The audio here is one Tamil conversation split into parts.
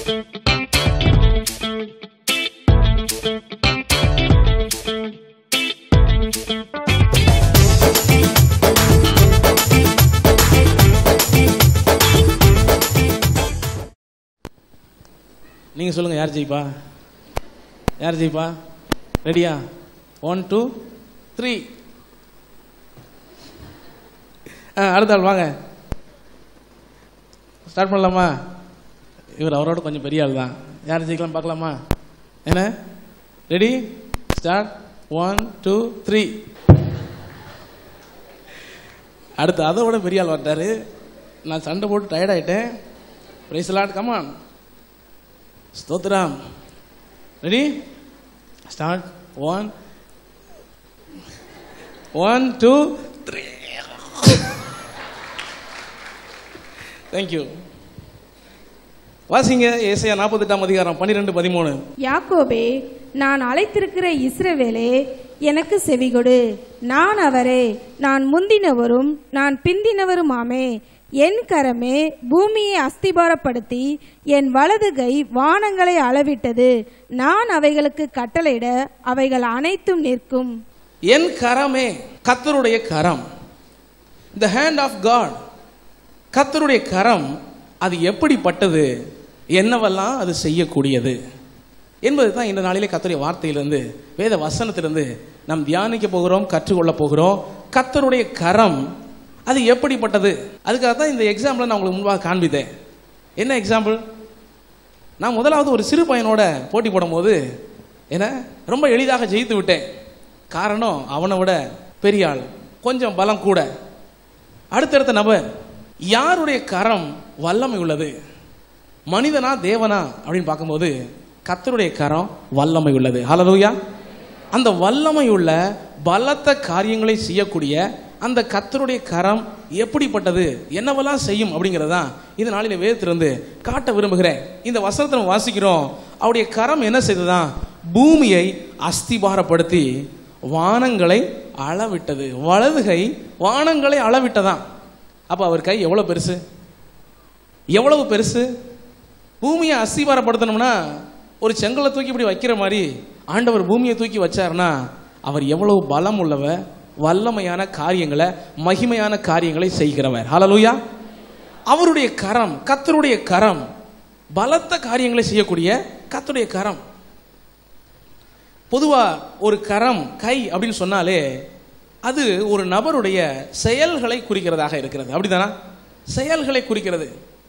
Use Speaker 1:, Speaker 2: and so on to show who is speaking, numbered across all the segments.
Speaker 1: நீங்க சொல்லுங்க யார் ஜெயிப்பா யார் ஜெயிப்பா ரெடியா ஒன் டூ த்ரீ ஆ அடுத்த ஆள் வாங்க ஸ்டார்ட் பண்ணலாமா இவர் அவரோட கொஞ்சம் பெரிய ஆள் தான் யார் ஜெயிக்கலாம் பார்க்கலாமா என்ன ready start one two three அடுத்து அதை விட பெரிய ஆள் வந்துட்டாரு நான் சண்டை போட்டு டயர்ட் ஆயிட்டேன் பிரைஸ் லாட் கமான் ஸ்தோத்ரம் ready start one one two three thank you வாசிங்க ஏசையா நாற்பத்தெட்டாம் அதிகாரம் பன்னிரெண்டு பதிமூணு
Speaker 2: யாக்கோபே நான் அழைத்திருக்கிற இஸ்ரவேலே எனக்கு செவிகொடு நான் அவரே நான் முந்தினவரும் நான் பிந்தினவருமாமே என் கரமே பூமியை அஸ்திபாரப்படுத்தி என் வலது கை வானங்களை அளவிட்டது நான் அவைகளுக்கு கட்டளையிட அவைகள் அனைத்தும் நிற்கும்
Speaker 1: என் கரமே கத்தருடைய கரம் த ஹேண்ட் ஆஃப் காட் கத்தருடைய கரம் அது எப்படிப்பட்டது என்னவெல்லாம் அது செய்யக்கூடியது என்பது தான் இந்த நாளிலே கத்தருடைய வார்த்தையிலிருந்து வேத வசனத்திலிருந்து நாம் தியானிக்க போகிறோம் கற்றுக்கொள்ள போகிறோம் கத்தருடைய கரம் அது எப்படிப்பட்டது அதுக்காக தான் இந்த எக்ஸாம்பிளை நான் உங்களுக்கு முன்பாக காண்பித்தேன் என்ன எக்ஸாம்பிள் நான் முதலாவது ஒரு சிறு பையனோட போட்டி போடும்போது என்ன ரொம்ப எளிதாக ஜெயித்து விட்டேன் காரணம் அவனை விட பெரிய ஆள் கொஞ்சம் பலம் கூட அடுத்தடுத்த நபர் யாருடைய கரம் வல்லமை உள்ளது மனிதனா தேவனா அப்படின்னு பார்க்கும்போது கத்தருடைய கரம் வல்லமை உள்ளது ஹalleluya அந்த வல்லமை உள்ள பலத்த காரியங்களை செய்யக்கூடிய அந்த கத்தருடைய கரம் எப்படிப்பட்டது என்னவெல்லாம் செய்யும் அப்படிங்கிறதான் இந்த நாளில வேதத்திலிருந்து காட்ட விரும்புகிறேன் இந்த வசனத்தை நம்ம வாசிக்கிறோம் அவருடைய கரம் என்ன செய்ததான் பூமியை அஸ்திபாரப்படுத்தி வானங்களை அளவிட்டது வலதுகை வானங்களை அளவிட்டதான் அப்ப அவர் கை எவ்வளவு பெருசு எவ்வளவு பெருசு பூமியை அஸ்திபாரப்படுத்தணும்னா ஒரு செங்கலை தூக்கி இப்படி வைக்கிற மாதிரி ஆண்டவர் பூமியை தூக்கி வச்சாருன்னா அவர் எவ்வளவு பலம் உள்ளவர் வல்லமையான காரியங்களை மகிமையான காரியங்களை செய்கிறவர் ஹalleluya அவருடைய கரம் கத்தருடைய கரம் பலத்த காரியங்களை செய்யக்கூடிய கத்தருடைய கரம் பொதுவா ஒரு கரம் கை அப்படின்னு சொன்னாலே அது ஒரு நபருடைய செயல்களை குறிக்கிறதாக இருக்கிறது அப்படிதானா செயல்களை குறிக்கிறது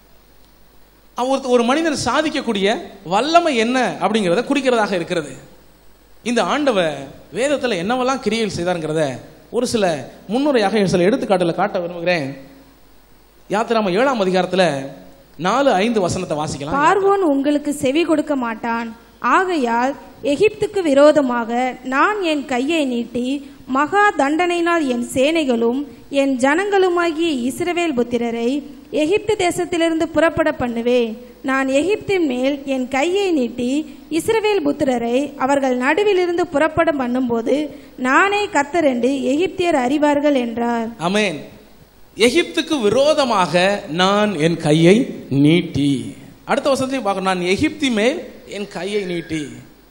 Speaker 1: அவர் ஒரு மனிதன் சாதிக்கக்கூடிய வல்லமை என்ன அப்படிங்கிறத குறிக்கிறதாக இருக்கிறது இந்த ஆண்டவர் வேதத்தில் என்னவெல்லாம் கிரியைகள் செய்தாருங்கிறத ஒரு சில முன்னுரையாக சில எடுத்துக்காட்டுல காட்ட விரும்புகிறேன் யாத்திராம ஏழாம் அதிகாரத்துல நாலு ஐந்து வசனத்தை வாசிக்கலாம்
Speaker 2: பார்வோன் உங்களுக்கு செவி கொடுக்க மாட்டான் ஆகையால் எகிப்துக்கு விரோதமாக நான் என் கையை நீட்டி மகா தண்டனையினால் என் சேனைகளும் என் ஜனங்களுமாகிய இஸ்ரவேல் புத்திரரை எகிப்து தேசத்திலிருந்து புறப்பட பண்ணுவேன் நான் எகிப்தின் மேல் என் கையை நீட்டி இஸ்ரவேல் புத்திரரை அவர்கள் நடுவிலிருந்து புறப்பட பண்ணும்போது நானே கர்த்தர் என்று எகிப்தியர் அறிவார்கள் என்றார்
Speaker 1: அமேன் எகிப்துக்கு விரோதமாக நான் என் கையை நீட்டி அடுத்த வசனத்தையும் பார்க்கணும் நான் எகிப்தி மேல் என் கையை நீட்டி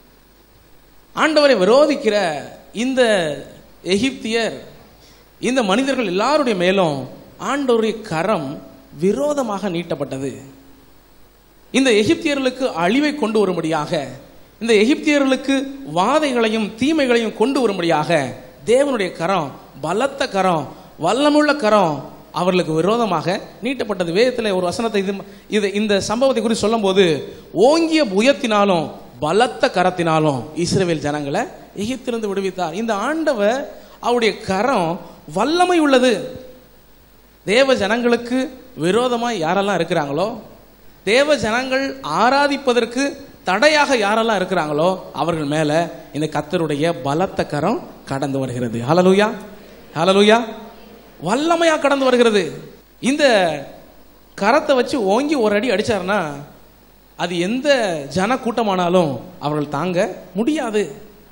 Speaker 1: ஆண்டவரை விரோதிக்கிற இந்த எகிப்தியர் இந்த மனிதர்கள் எல்லாருடைய மேலும் ஆண்டவருடைய கரம் விரோதமாக நீட்டப்பட்டது இந்த எகிப்தியர்களுக்கு அழிவை கொண்டு வரும்படியாக இந்த எகிப்தியர்களுக்கு வாதைகளையும் தீமைகளையும் கொண்டு வரும்படியாக தேவனுடைய கரம் பலத்த கரம் வல்லமுள்ள கரம் அவர்களுக்கு விரோதமாக நீட்டப்பட்டது வேதத்தில் ஒரு வசனத்தை இது இது இந்த சம்பவத்தை குறித்து சொல்லும்போது ஓங்கிய புயத்தினாலும் பலத்த கரத்தினாலும் இஸ்ரவேல் ஜனங்களை எகிப்திலிருந்து விடுவித்தார் இந்த ஆண்டவர் அவருடைய கரம் வல்லமை உள்ளது தேவ ஜனங்களுக்கு விரோதமாக யாரெல்லாம் இருக்கிறாங்களோ தேவ ஜனங்கள் ஆராதிப்பதற்கு தடையாக யாரெல்லாம் இருக்கிறாங்களோ அவர்கள் மேல இந்த கத்தருடைய பலத்த கரம் கடந்து வருகிறது ஹalleluya ஹalleluya வல்லமையா கடந்து வருகிறது இந்த கரத்தை வச்சு ஓங்கி ஒரு அடி அடிச்சாருன்னா அது எந்த ஜன கூட்டமானாலும் அவர்கள் தாங்க முடியாது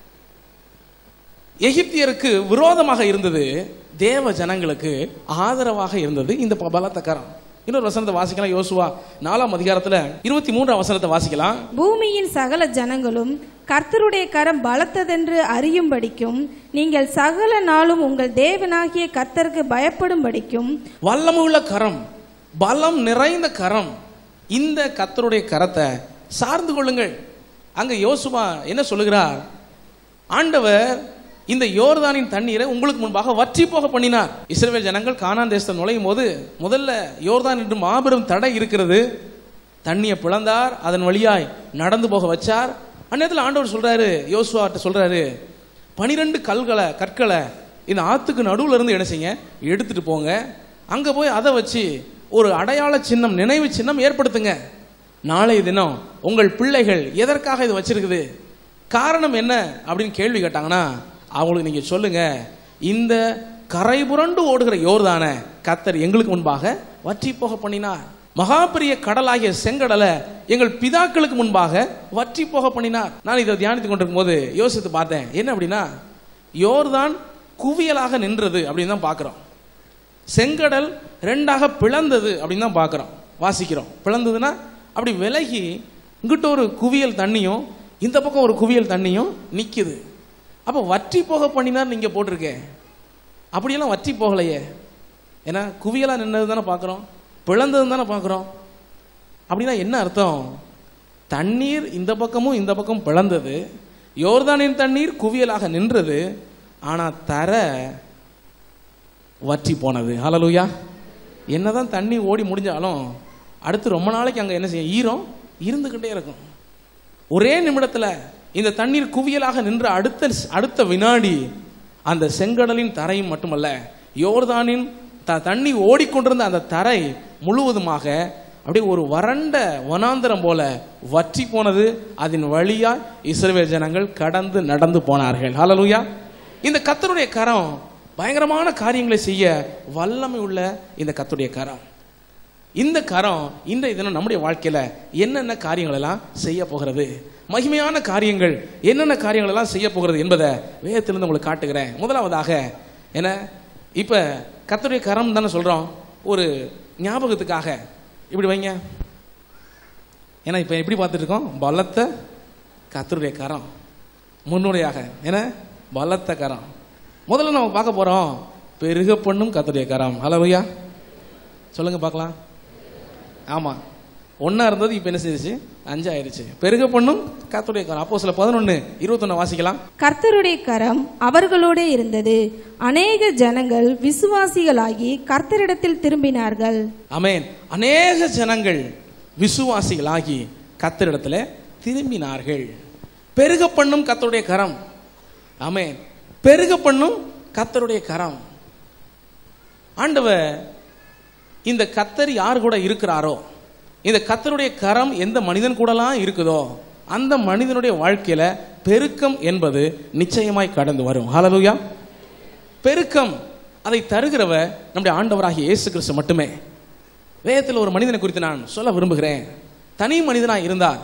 Speaker 1: எகிப்தியருக்கு விரோதமாக இருந்தது தேவ ஜனங்களுக்கு ஆதரவாக இருந்தது இந்த ப- பலத்த கரம் இன்னொரு வசனத்தை வாசிக்கலாம் யோசுவா நாலாம் அதிகாரத்துல இருபத்தி மூன்றாம் வசனத்தை வாசிக்கலாம்
Speaker 2: பூமியின் சகல ஜனங்களும் கர்த்தருடைய கரம் பலத்ததென்று அறியும்படிக்கும் நீங்கள் சகல நாளும் உங்கள் தேவனாகிய கர்த்தருக்கு பயப்படும்படிக்கும்
Speaker 1: வல்லமுள்ள கரம் பலம் நிறைந்த கரம் இந்த கத்தருடைய கரத்தை சார்ந்து கொள்ளுங்கள் அங்க யோசுவா என்ன சொல்லுகிறார் ஆண்டவர் இந்த யோர்தானின் தண்ணீரை உங்களுக்கு முன்பாக வற்றி போக பண்ணினார் இஸ்ரவேல் ஜனங்கள் கானான் தேசத்தை நுழையும் போது முதல்ல யோர்தான் என்று மாபெரும் தடை இருக்கிறது தண்ணியை பிளந்தார் அதன் வழியாய் நடந்து போக வச்சார் அந்நேரத்தில் ஆண்டவர் சொல்றாரு யோசுவாட்ட சொல்றாரு பனிரெண்டு கல்களை கற்களை இந்த ஆத்துக்கு நடுவுல இருந்து என்ன செய்யுங்க எடுத்துட்டு போங்க அங்க போய் அதை வச்சு ஒரு அடையாள சின்னம் நினைவு சின்னம் ஏற்படுத்துங்க நாளைய தினம் உங்கள் பிள்ளைகள் எதற்காக இது வச்சிருக்குது காரணம் என்ன அப்படின்னு கேள்வி கேட்டாங்கன்னா அவங்களுக்கு நீங்க சொல்லுங்க இந்த கரை புரண்டு ஓடுகிற யோர்தான கத்தர் எங்களுக்கு முன்பாக வற்றி போக பண்ணினார் மகா பெரிய கடலாகிய செங்கடலை எங்கள் பிதாக்களுக்கு முன்பாக வற்றி போக பண்ணினார் நான் இதை தியானித்துக் கொண்டிருக்கும் போது யோசித்து பார்த்தேன் என்ன அப்படின்னா யோர்தான் குவியலாக நின்றது அப்படின்னு தான் பார்க்கிறோம் செங்கடல் ரெண்டாக பிளந்தது அப்படின்னு தான் பார்க்குறோம் வாசிக்கிறோம் பிளந்ததுன்னா அப்படி விலகி இங்கிட்ட ஒரு குவியல் தண்ணியும் இந்த பக்கம் ஒரு குவியல் தண்ணியும் நிற்குது அப்போ வற்றி போக பண்ணினார் நீங்கள் போட்டிருக்கேன் அப்படியெல்லாம் வற்றி போகலையே ஏன்னா குவியலாக நின்னது தானே பார்க்குறோம் பிளந்தது தானே பார்க்குறோம் அப்படின்னா என்ன அர்த்தம் தண்ணீர் இந்த பக்கமும் இந்த பக்கம் பிளந்தது யோர்தானின் தண்ணீர் குவியலாக நின்றது ஆனால் தர வற்றி போனது ஹalleluya என்னதான் தண்ணி ஓடி முடிஞ்சாலும் அடுத்து ரொம்ப நாளைக்கு அங்கே என்ன செய்யும் ஈரம் இருந்துக்கிட்டே இருக்கும் ஒரே நிமிடத்துல இந்த தண்ணீர் குவியலாக நின்ற அடுத்த அடுத்த வினாடி அந்த செங்கடலின் தரையும் மட்டுமல்ல யோர்தானின் த தண்ணி ஓடிக்கொண்டிருந்த அந்த தரை முழுவதுமாக அப்படியே ஒரு வறண்ட வனாந்தரம் போல வற்றி போனது அதன் வழியா இஸ்ரவேல் ஜனங்கள் கடந்து நடந்து போனார்கள் ஹalleluya இந்த கத்தருடைய கரம் பயங்கரமான காரியங்களை செய்ய வல்லமை உள்ள இந்த கத்தருடைய கரம் இந்த கரம் இன்றைய தினம் நம்முடைய வாழ்க்கையில என்னென்ன காரியங்கள் எல்லாம் செய்ய போகிறது மகிமையான காரியங்கள் என்னென்ன காரியங்கள் எல்லாம் செய்ய போகிறது என்பதை வேதத்திலிருந்து உங்களுக்கு காட்டுகிறேன் முதலாவதாக என்ன இப்ப கர்த்தருடைய கரம் தானே சொல்றோம் ஒரு ஞாபகத்துக்காக இப்படி வைங்க ஏன்னா இப்ப எப்படி பார்த்துட்டு இருக்கோம் பலத்த கர்த்தருடைய கரம் முன்னுரையாக ஏன்னா பலத்த கரம் முதல்ல நம்ம பார்க்க போறோம் பெருக பண்ணும் கர்த்தருடைய கரம் ஹலோ ஐயா சொல்லுங்க பார்க்கலாம் ஆமா ஒண்ணா இருந்தது இப்ப என்ன செஞ்சிச்சு அஞ்சாயிருச்சு பெருக பண்ணும் கர்த்தருடைய கரம் அப்போ சில பதினொன்னு இருபத்தொன்னு வாசிக்கலாம்
Speaker 2: கர்த்தருடைய கரம் அவர்களோடே இருந்தது அநேக ஜனங்கள் விசுவாசிகளாகி கர்த்தரிடத்தில் திரும்பினார்கள்
Speaker 1: அமேன் அநேக ஜனங்கள் விசுவாசிகளாகி கத்தரிடத்துல திரும்பினார்கள் பெருக பண்ணும் கத்தருடைய கரம் ஆமென் பெருக பண்ணும் கத்தருடைய கரம் ஆண்டவர் இந்த கத்தர் யார் கூட இருக்கிறாரோ இந்த கத்தருடைய கரம் எந்த மனிதன் கூடலாம் இருக்குதோ அந்த மனிதனுடைய வாழ்க்கையில பெருக்கம் என்பது நிச்சயமாய் கடந்து வரும் ஹalleluya பெருக்கம் அதை தருகிறவ நம்முடைய ஆண்டவராகிய இயேசு கிறிஸ்து மட்டுமே வேதத்தில் ஒரு மனிதனை குறித்து நான் சொல்ல விரும்புகிறேன் தனி மனிதனாய் இருந்தார்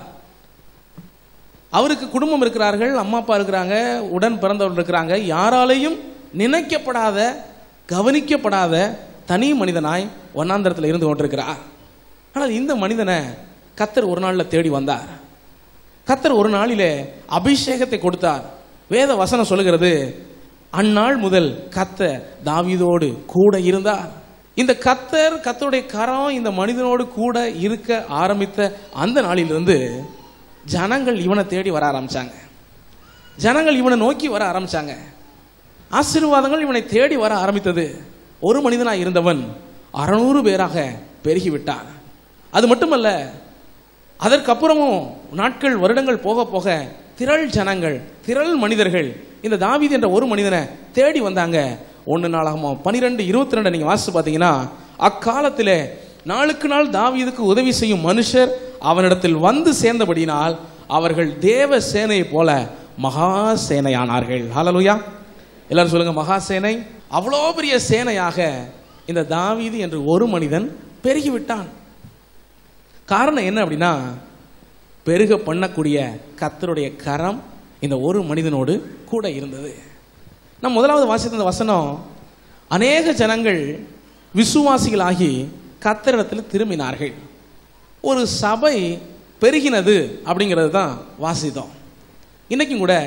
Speaker 1: அவருக்கு குடும்பம் இருக்கிறார்கள் அம்மா அப்பா இருக்கிறாங்க உடன் பிறந்தவர்கள் இருக்கிறாங்க யாராலையும் நினைக்கப்படாத கவனிக்கப்படாத தனி மனிதனாய் ஒன்னாந்தரத்தில் இருந்து கொண்டிருக்கிறார் ஆனால் இந்த மனிதனை கத்தர் ஒரு நாள்ல தேடி வந்தார் கத்தர் ஒரு நாளிலே அபிஷேகத்தை கொடுத்தார் வேத வசனம் சொல்லுகிறது அந்நாள் முதல் கத்தர் தாவீதோடு கூட இருந்தார் இந்த கத்தர் கத்தருடைய கரம் இந்த மனிதனோடு கூட இருக்க ஆரம்பித்த அந்த நாளிலிருந்து ஜனங்கள் இவனை தேடி வர ஆரம்பிச்சாங்க ஜனங்கள் இவனை நோக்கி வர ஆரம்பிச்சாங்க ஆசீர்வாதங்கள் இவனை தேடி வர ஆரம்பித்தது ஒரு மனிதனாய் இருந்தவன் அறுநூறு பேராக பெருகிவிட்டான் அது மட்டுமல்ல அதற்கப்புறமும் நாட்கள் வருடங்கள் போக போக திரள் ஜனங்கள் திரள் மனிதர்கள் இந்த தாவீது என்ற ஒரு மனிதனை தேடி வந்தாங்க ஒன்று நாளாகமோ பனிரெண்டு இருபத்தி ரெண்டு நீங்க வாசிச்சு பார்த்தீங்கன்னா அக்காலத்திலே நாளுக்கு நாள் தாவீதுக்கு உதவி செய்யும் மனுஷர் அவனிடத்தில் வந்து சேர்ந்தபடியினால் அவர்கள் தேவ சேனையை போல மகா சேனையானார்கள் ஹalleluya எல்லாரும் சொல்லுங்க மகா சேனை அவ்வளோ பெரிய சேனையாக இந்த தாவீது என்று ஒரு மனிதன் பெருகிவிட்டான் காரணம் என்ன அப்படின்னா பெருக பண்ணக்கூடிய கத்தருடைய கரம் இந்த ஒரு மனிதனோடு கூட இருந்தது நான் முதலாவது வாசித்த இந்த வசனம் அநேக ஜனங்கள் விசுவாசிகளாகி கத்தரிடத்தில் திரும்பினார்கள் ஒரு சபை பெருகினது அப்படிங்கிறது தான் வாசித்தோம் இன்னைக்கும் கூட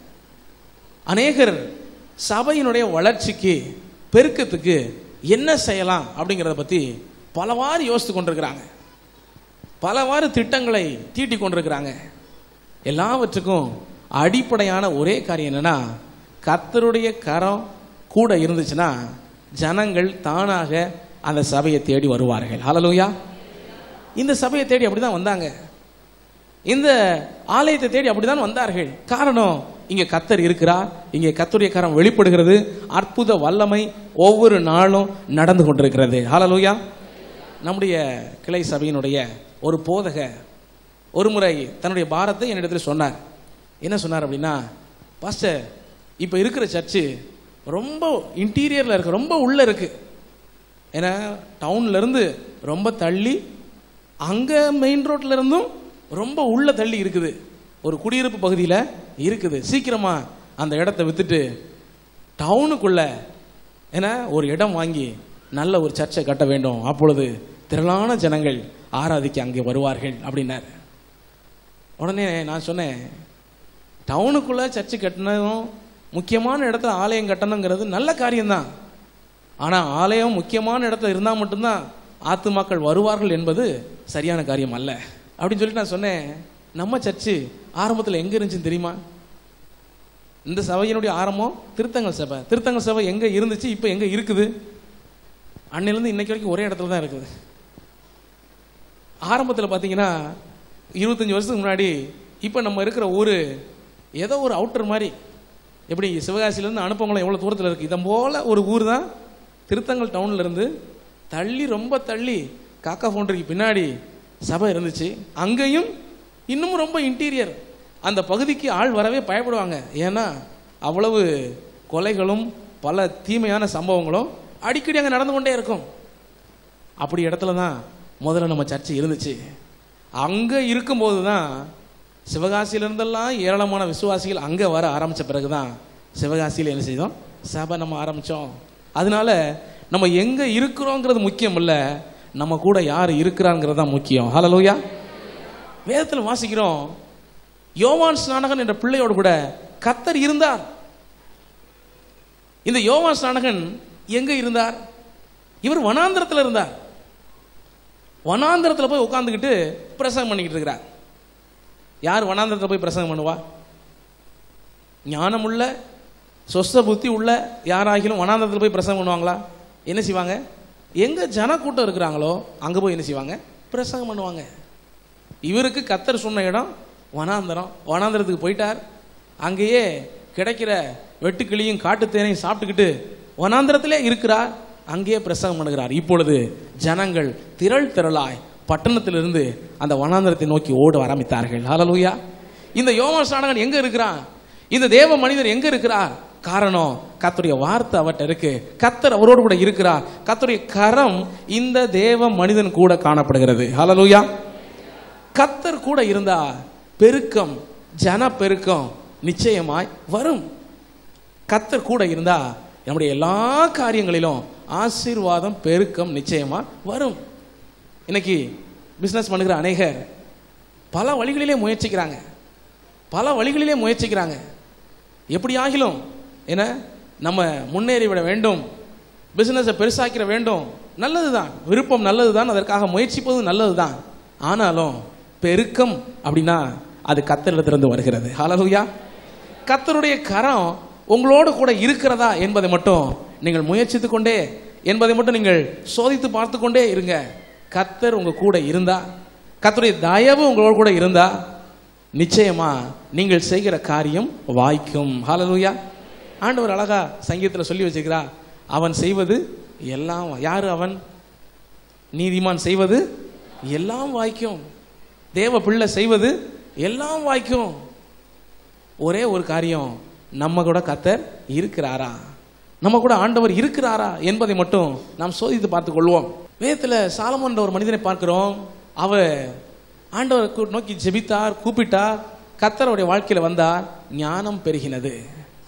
Speaker 1: அநேகர் சபையினுடைய வளர்ச்சிக்கு பெருக்கத்துக்கு என்ன செய்யலாம் அப்படிங்கிறத பற்றி பலவாறு யோசித்து கொண்டிருக்கிறாங்க பலவாறு திட்டங்களை தீட்டி கொண்டிருக்கிறாங்க எல்லாவற்றுக்கும் அடிப்படையான ஒரே காரியம் என்னன்னா கத்தருடைய கரம் கூட இருந்துச்சுன்னா ஜனங்கள் தானாக அந்த சபையை தேடி வருவார்கள் ஹalleluya இந்த சபையை தேடி அப்படிதான் வந்தாங்க இந்த ஆலயத்தை தேடி அப்படிதான் வந்தார்கள் காரணம் இங்க கத்தர் இருக்கிறார் இங்கே கத்தருடைய கரம் வெளிப்படுகிறது அற்புத வல்லமை ஒவ்வொரு நாளும் நடந்து கொண்டிருக்கிறது ஹalleluya நம்முடைய கிளை சபையினுடைய ஒரு போதக ஒரு முறை தன்னுடைய பாரத்தை என்னிடத்தில் சொன்னார் என்ன சொன்னார் அப்படின்னா பாஸ்டர் இப்போ இருக்கிற சர்ச்சு ரொம்ப இன்டீரியரில் இருக்கு ரொம்ப உள்ள இருக்கு ஏன்னா டவுன்ல இருந்து ரொம்ப தள்ளி அங்கே மெயின் ரோட்ல இருந்தும் ரொம்ப உள்ள தள்ளி இருக்குது ஒரு குடியிருப்பு பகுதியில் இருக்குது சீக்கிரமா அந்த இடத்த வித்துட்டு டவுனுக்குள்ள ஏன்னா ஒரு இடம் வாங்கி நல்ல ஒரு சர்ச்சை கட்ட வேண்டும் அப்பொழுது திரளான ஜனங்கள் ஆராதிக்க அங்கே வருவார்கள் அப்படின்னாரு உடனே நான் சொன்னேன் டவுனுக்குள்ள சர்ச்சு கட்டணும் முக்கியமான இடத்துல ஆலயம் கட்டணுங்கிறது நல்ல காரியம்தான் ஆனால் ஆலயம் முக்கியமான இடத்துல இருந்தால் மட்டும்தான் ஆத்துமாக்கள் வருவார்கள் என்பது சரியான காரியம் அல்ல அப்படின்னு சொல்லிட்டு நான் சொன்னேன் நம்ம சர்ச்சு ஆரம்பத்தில் எங்கே இருந்துச்சுன்னு தெரியுமா இந்த சபையினுடைய ஆரம்பம் திருத்தங்கல் சபை திருத்தங்கல் சபை எங்கே இருந்துச்சு இப்போ எங்கே இருக்குது அன்னையிலேருந்து இன்னைக்கு வரைக்கும் ஒரே இடத்துல தான் இருக்குது ஆரம்பத்தில் பார்த்தீங்கன்னா இருபத்தஞ்சி வருஷத்துக்கு முன்னாடி இப்போ நம்ம இருக்கிற ஊர் ஏதோ ஒரு அவுட்டர் மாதிரி எப்படி சிவகாசியிலேருந்து அனுப்பவங்களும் எவ்வளோ தூரத்தில் இருக்குது இதன் போல் ஒரு ஊர் தான் திருத்தங்கல் டவுன்ல இருந்து தள்ளி ரொம்ப தள்ளி காக்கா ஃபவுண்டரிக்கு பின்னாடி சபை இருந்துச்சு அங்கேயும் இன்னமும் ரொம்ப இன்டீரியர் அந்த பகுதிக்கு ஆள் வரவே பயப்படுவாங்க ஏன்னா அவ்வளவு கொலைகளும் பல தீமையான சம்பவங்களும் அடிக்கடி அங்கே நடந்து கொண்டே இருக்கும் அப்படி இடத்துல தான் முதல்ல நம்ம சர்ச்சு இருந்துச்சு அங்கே இருக்கும்போது தான் சிவகாசியிலிருந்தெல்லாம் ஏராளமான விசுவாசிகள் அங்கே வர ஆரம்பித்த பிறகு தான் சிவகாசியில் என்ன செய்தோம் சபை நம்ம ஆரம்பித்தோம் அதனால நம்ம எங்கே இருக்கிறோங்கிறது முக்கியம் இல்லை நம்ம கூட யார் இருக்கிறாங்கிறது தான் முக்கியம் ஹalleluya வேதத்தில் வாசிக்கிறோம் யோவான் ஸ்நானகன் என்ற பிள்ளையோடு கூட கத்தர் இருந்தார் இந்த யோவான் ஸ்நானகன் எங்க இருந்தார் இவர் வனாந்திரத்தில் இருந்தார் வனாந்திரத்தில் போய் உட்காந்துக்கிட்டு பிரசங்கம் பண்ணிக்கிட்டு இருக்கிறார் யார் வனாந்திரத்தில் போய் பிரசங்கம் பண்ணுவா ஞானமுள்ள சொஸ்த புத்தி உள்ள யாராகிலும் வனாந்திரத்தில் போய் பிரசங்கம் பண்ணுவாங்களா என்ன செய்வாங்க எங்க ஜனக்கூட்டம் இருக்கிறாங்களோ அங்க போய் என்ன செய்வாங்க பிரசங்கம் பண்ணுவாங்க இவருக்கு கத்தர் சொன்ன இடம் வனாந்தரம் வனாந்தரத்துக்கு போயிட்டார் அங்கேயே கிடைக்கிற வெட்டுக்கிளியும் காட்டுத்தேனையும் சாப்பிட்டுக்கிட்டு வனாந்தரத்திலே இருக்கிறார் அங்கேயே பிரசங்கம் பண்ணுகிறார் இப்பொழுது ஜனங்கள் திரள் திரளாய் பட்டணத்திலிருந்து அந்த வனாந்தரத்தை நோக்கி ஓட ஆரம்பித்தார்கள் ஹalleluya இந்த யோவான் ஸ்நானகன் எங்க இருக்கிறான் இந்த தேவ மனிதர் எங்க இருக்கிறார் காரணம் கர்த்தருடைய வார்த்தை அவர்கிட்ட இருக்கு கத்தர் அவரோடு கூட இருக்கிறார் கர்த்தருடைய கரம் இந்த தேவ மனிதன் கூட காணப்படுகிறது ஹalleluya கத்தர் கூட இருந்தா பெருக்கம் ஜன பெருக்கம் நிச்சயமாய் வரும் கத்தர் கூட இருந்தா நம்முடைய எல்லா காரியங்களிலும் ஆசீர்வாதம் பெருக்கம் நிச்சயமா வரும் இன்னைக்கு பிசினஸ் பண்ணுகிற அநேகர் பல வழிகளிலே முயற்சிக்கிறாங்க பல வழிகளிலே முயற்சிக்கிறாங்க எப்படி ஆகிலும் என்ன நம்ம முன்னேறி விட வேண்டும் பிசினஸை பெருசாக்கிற வேண்டும் நல்லதுதான் விருப்பம் நல்லதுதான் அதற்காக முயற்சிப்பது நல்லதுதான் ஆனாலும் பெருக்கம் அப்படின்னா அது கத்தரிடத்திலிருந்து வருகிறது ஹalleluya கத்தருடைய கரம் உங்களோடு கூட இருக்கிறதா என்பதை மட்டும் நீங்கள் முயற்சித்து கொண்டே என்பதை மட்டும் நீங்கள் சோதித்து பார்த்து கொண்டே இருங்க கத்தர் உங்க கூட இருந்தா கத்தருடைய தயவு உங்களோடு கூட இருந்தா நிச்சயமா நீங்கள் செய்கிற காரியம் வாய்க்கும் ஹalleluya ஆண்டவர் அழகா சங்கீதத்தில் சொல்லி வச்சிருக்கிறா அவன் செய்வது எல்லாம் யாரு அவன் நீதிமான் செய்வது எல்லாம் வாய்க்கும் தேவ பிள்ளை செய்வது எல்லாம் வாய்க்கும் ஒரே ஒரு காரியம் நம்ம கூட கத்தர் இருக்கிறாரா நம்ம கூட ஆண்டவர் இருக்கிறாரா என்பதை மட்டும் நாம் சோதித்து பார்த்துக் கொள்வோம் வேதத்தில் சாலமோன் ஒரு மனிதனை பார்க்கிறோம் அவர் ஆண்டவர் கூ- நோக்கி ஜெபித்தார் கூப்பிட்டார் கத்தருடைய வாழ்க்கையில வந்தார் ஞானம் பெருகினது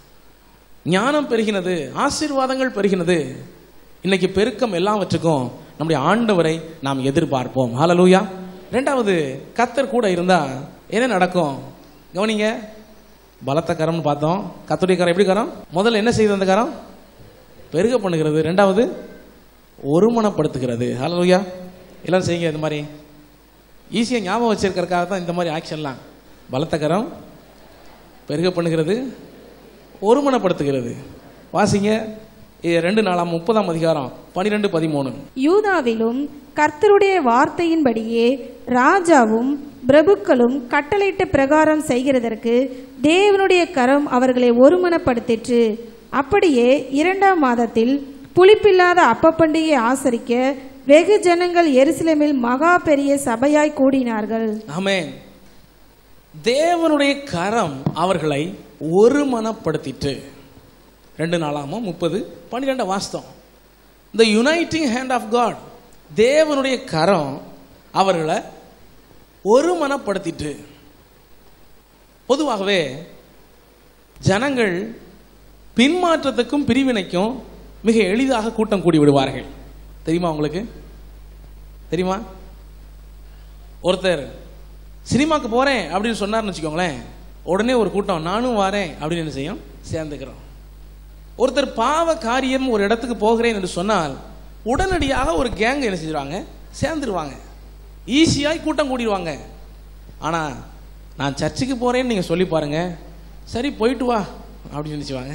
Speaker 1: ஞானம் பெருகினது ஆசீர்வாதங்கள் பெருகினது இன்னைக்கு பெருக்கம் எல்லாவற்றுக்கும் நம்முடைய ஆண்டவரை நாம் எதிர்பார்ப்போம் ஹalleluya ரெண்டாவது கத்தர் கூட இருந்தா என்ன நடக்கும் கவனிங்க பலத்த கரம்னு பார்த்தோம் கத்தருடைய கரம் எப்படி கரம் முதல்ல என்ன செய்யுது அந்த கரம் பெருக பண்ணுகிறது ரெண்டாவது ஒருமனப்படுத்துகிறது ஹalleluya எல்லாம் செய்யுங்க இந்த மாதிரி ஈஸியாக ஞாபகம் வச்சிருக்கிறதுக்காக தான் இந்த மாதிரி ஆக்ஷன்லாம் பலத்த கரம் பெருக பண்ணுகிறது ஒருமனப்படுத்துகிறது வாசிங்க இது ரெண்டு நாலாம் முப்பதாம் அதிகாரம் பனிரெண்டு பதிமூணு
Speaker 2: யூதாவிலும் கர்த்தருடைய வார்த்தையின்படியே ராஜாவும் பிரபுக்களும் கட்டளையிட்ட பிரகாரம் செய்கிறதற்கு தேவனுடைய கரம் அவர்களை ஒருமனப்படுத்திற்று அப்படியே இரண்டாம் மாதத்தில் புளிப்பில்லாத அப்ப பண்டிகையை ஆசரிக்க வெகு ஜனங்கள் எருசலேமில் மகா பெரிய சபையாய் கூடினார்கள்
Speaker 1: ஆமென் தேவனுடைய கரம் அவர்களை ஒருமனப்படுத்திட்டு ரெண்டு நாளாமோ முப்பது பன்னிரெண்டு வாஸ்தம் the uniting hand of God தேவனுடைய கரம் அவர்களை ஒருமனப்படுத்திட்டு பொதுவாகவே ஜனங்கள் பின்மாற்றத்துக்கும் பிரிவினைக்கும் மிக எளிதாக கூட்டம் கூடி விடுவார்கள் தெரியுமா உங்களுக்கு தெரியுமா ஒருத்தர் சினிமாக்கு போறேன் அப்படின்னு சொன்னார்னு வச்சுக்கோங்களேன் உடனே ஒரு கூட்டம் நானும் வரேன் அப்படின்னு என்ன செய்யும் சேர்ந்துக்கிறோம் ஒருத்தர் பாவ காரியம் ஒரு இடத்துக்கு போகிறேன் என்று சொன்னால் உடனடியாக ஒரு கேங் என்ன செஞ்சிருவாங்க சேர்ந்துருவாங்க ஈஸியாய் கூட்டம் கூடிடுவாங்க ஆனா நான் சர்ச்சுக்கு போறேன்னு நீங்க சொல்லி பாருங்க சரி போயிட்டு வா அப்படின்னு நினைச்சுவாங்க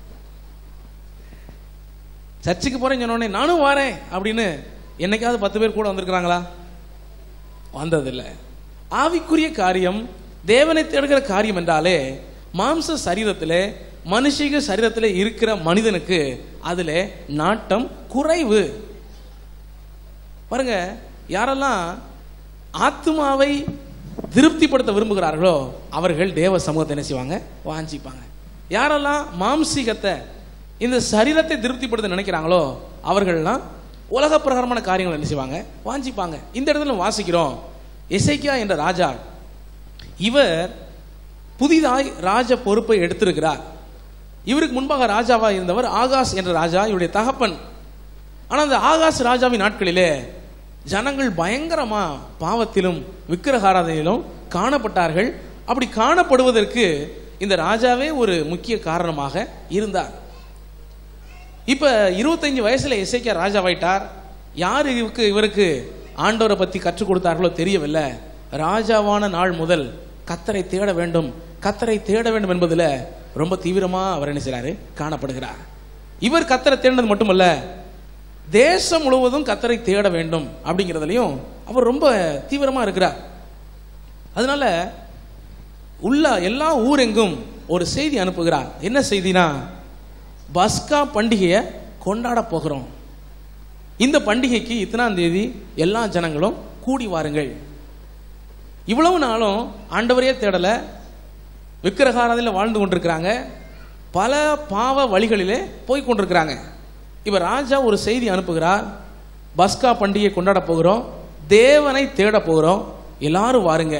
Speaker 1: சர்ச்சுக்கு போறேன்னு சொன்ன உடனே நானும் வரேன் அப்படின்னு என்னைக்காவது பத்து பேர் கூட வந்திருக்கிறாங்களா வந்ததில்லை ஆவிக்குரிய காரியம் தேவனை தேடுகிற காரியம் என்றாலே மாம்ச சரீரத்திலே மனுஷிக சரீரத்திலே இருக்கிற மனிதனுக்கு அதுல நாட்டம் குறைவு பாருங்க யாரெல்லாம் ஆத்மாவை திருப்திப்படுத்த விரும்புகிறார்களோ அவர்கள் தேவ சமூகத்தை என்ன செய்வாங்க வாஞ்சிப்பாங்க யாரெல்லாம் மாம்சீகத்தை இந்த சரீரத்தை திருப்திப்படுத்த நினைக்கிறாங்களோ அவர்கள்லாம் உலக பிரகாரமான காரியங்கள் என்ன செய்வாங்க வாஞ்சிப்பாங்க இந்த இடத்துல வாசிக்கிறோம் எசைக்கியா என்ற ராஜா இவர் புதிதாய் ராஜ பொறுப்பை எடுத்திருக்கிறார் இவருக்கு முன்பாக ராஜாவா இருந்தவர் ஆகாஷ் என்ற ராஜா இவருடைய தகப்பன் ஆனா அந்த ஆகாஷ் ராஜாவின் நாட்களிலே ஜனங்கள் பயங்கரமா பாவத்திலும் விக்கிரகாராதனையிலும் காணப்பட்டார்கள் அப்படி காணப்படுவதற்கு இந்த ராஜாவே ஒரு முக்கிய காரணமாக இருந்தார் இப்ப இருபத்தஞ்சு வயசுல இசைக்க ராஜாவாயிட்டார் யார் இவருக்கு இவருக்கு ஆண்டவரை பத்தி கற்றுக் கொடுத்தார்களோ தெரியவில்லை ராஜாவான நாள் முதல் கத்தரை தேட வேண்டும் கத்தரை தேட வேண்டும் என்பதுல ரொம்ப தீவிரமா அவர் என்ன செய்றாரு காணப்படுகிறார் இவர் கத்தரை தேடினது மட்டுமல்ல தேசம் முழுவதும் கத்தரை தேட வேண்டும் அப்படிங்கிறதுலையும் அவர் ரொம்ப தீவிரமா இருக்கிறார் அதனால உள்ள எல்லா ஊரெங்கும் ஒரு செய்தி அனுப்புகிறார் என்ன செய்தினா பஸ்கா பண்டிகையை கொண்டாட போகிறோம் இந்த பண்டிகைக்கு இத்தனாம் தேதி எல்லா ஜனங்களும் கூடி வாருங்கள் இவ்வளவு நாளும் ஆண்டவரையே தேடல விக்கிரகாரத்தில் வாழ்ந்து கொண்டிருக்கிறாங்க பல பாவ வழிகளிலே போய் கொண்டிருக்கிறாங்க இப்ப ராஜா ஒரு செய்தி அனுப்புகிறார் பஸ்கா பண்டிகை கொண்டாட போகிறோம் தேவனை தேட போகிறோம் எல்லாரும் வாருங்க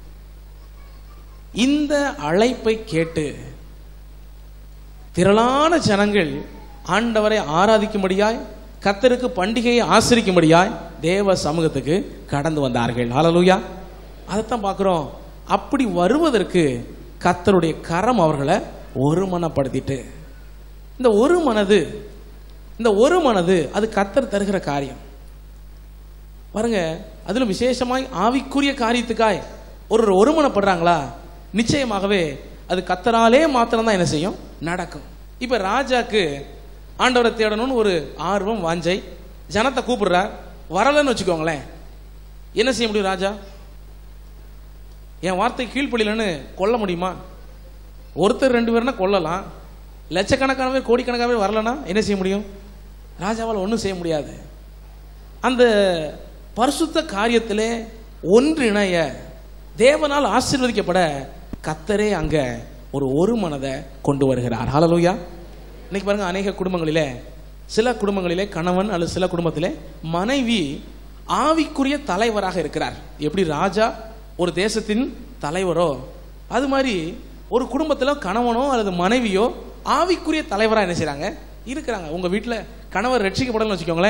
Speaker 1: இந்த அழைப்பை கேட்டு திரளான ஜனங்கள் ஆண்டவரை ஆராதிக்கும்படியாய் கத்தருக்கு பண்டிகையை ஆசிரிக்கும்படியாய் தேவ சமூகத்துக்கு கடந்து வந்தார்கள் ஹalleluya அதைத்தான் பார்க்கிறோம் அப்படி வருவதற்கு கத்தருடைய கரம் அவர்களை ஒருமனப்படுத்திட்டு இந்த ஒரு மனது இந்த ஒரு மனது அது கத்தர் தருகிற காரியம் பாருங்க அதிலும் விசேஷமாய் ஆவிக்குரிய காரியத்துக்காய் ஒரு ஒருமனப்படுறாங்களா நிச்சயமாகவே அது கத்தராலே மாத்திரம் தான் என்ன செய்யும் நடக்கும் இப்ப ராஜாக்கு ஆண்டவரை தேடணும்னு ஒரு ஆர்வம் வாஞ்சை ஜனத்தை கூப்பிடுறார் வரலன்னு வச்சுக்கோங்களேன் என்ன செய்ய முடியும் ராஜா என் வார்த்தை கீழ்ப்படியலன்னு கொல்ல முடியுமா ஒருத்தர் ரெண்டு பேர்னா கொல்லலாம் லட்சக்கணக்கான பேர் கோடிக்கணக்கான பேர் வரலன்னா என்ன செய்ய முடியும் ராஜாவால் ஒன்றும் செய்ய முடியாது அந்த பரிசுத்த காரியத்திலே ஒன்றிணைய தேவனால் ஆசீர்வதிக்கப்பட கத்தரே அங்க ஒரு ஒரு மனதை கொண்டு வருகிறார் ஹalleluya இன்னைக்கு பாருங்க அநேக குடும்பங்களிலே சில குடும்பங்களிலே கணவன் அல்லது சில குடும்பத்திலே மனைவி ஆவிக்குரிய தலைவராக இருக்கிறார் எப்படி ராஜா ஒரு தேசத்தின் தலைவரோ அது மாதிரி ஒரு குடும்பத்துல கணவனோ அல்லது மனைவியோ ஆவிக்குரிய தலைவரா என்ன செய்றாங்க இருக்கிறாங்க உங்க வீட்டுல கணவர் ரட்சிக்கப்படலன்னு வச்சுக்கோங்களேன்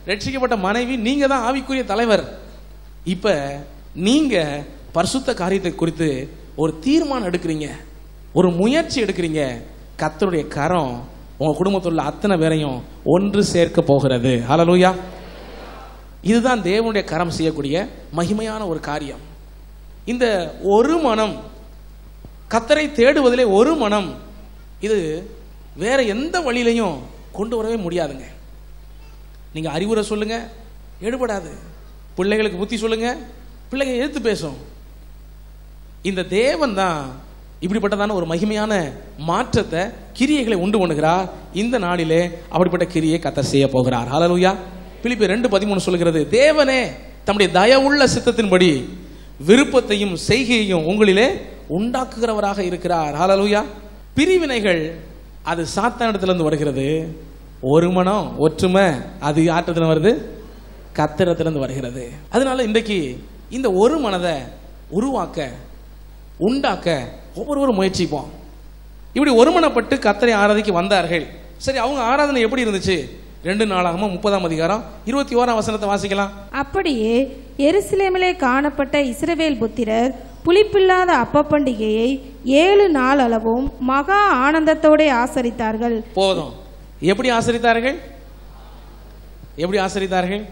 Speaker 1: ரட்சிக்கப்பட்ட மனைவி நீங்க தான் ஆவிக்குரிய தலைவர் இப்ப நீங்க பரிசுத்த காரியத்தை குறித்து ஒரு தீர்மானம் எடுக்கிறீங்க ஒரு முயற்சி எடுக்கிறீங்க கர்த்தருடைய கரம் உங்க குடும்பத்தில் உள்ள அத்தனை பேரையும் ஒன்று சேர்க்க போகிறது ஹalleluya இதுதான் தேவனுடைய கரம் செய்யக்கூடிய மகிமையான ஒரு காரியம் இந்த ஒரு மனம் கத்தரை தேடுவதிலே ஒரு மனம் இது வேற எந்த வழியிலையும் கொண்டு வரவே முடியாதுங்க நீங்க அறிவுரை சொல்லுங்க எடுபடாது பிள்ளைகளுக்கு புத்தி சொல்லுங்க பிள்ளைங்க எடுத்து பேசும் இந்த தேவன் தான் இப்படிப்பட்டதான ஒரு மகிமையான மாற்றத்தை கிரியைகளை உண்டு பண்ணுகிறார் இந்த நாளிலே அப்படிப்பட்ட கிரியை கத்தர் செய்ய போகிறார் ஹalleluya பிலிப்பி ரெண்டு பதிமூணு சொல்கிறது தேவனே தம்முடைய தயவுள்ள சித்தத்தின்படி விருப்பத்தையும் செய்கையையும் உங்களிலே உண்டாக்குகிறவராக இருக்கிறார் ஹalleluya பிரிவினைகள் அது சாத்தானிடத்திலிருந்து வருகிறது ஒரு மனம் ஒற்றுமை அது யாற்றத்துல வருது கத்திரத்திலிருந்து வருகிறது அதனால இன்றைக்கு இந்த ஒரு மனதை உருவாக்க உண்டாக்க ஒவ்வொருவரும் முயற்சிப்போம் இப்படி ஒருமனப்பட்டு கத்தரை ஆராதிக்க வந்தார்கள் சரி அவங்க ஆராதனை எப்படி இருந்துச்சு ரெண்டு நாளாகமா முப்பதாம் அதிகாரம் இருபத்தி ஓராம் வசனத்தை வாசிக்கலாம்
Speaker 2: அப்படியே எருசலேமிலே காணப்பட்ட இஸ்ரவேல் புத்திரர் புளிப்பில்லாத அப்ப பண்டிகையை ஏழு நாள் அளவும் மகா ஆனந்தத்தோടെ ஆசரித்தார்கள்
Speaker 1: போதும் எப்படி ஆசரித்தார்கள் எப்படி ஆசரித்தார்கள்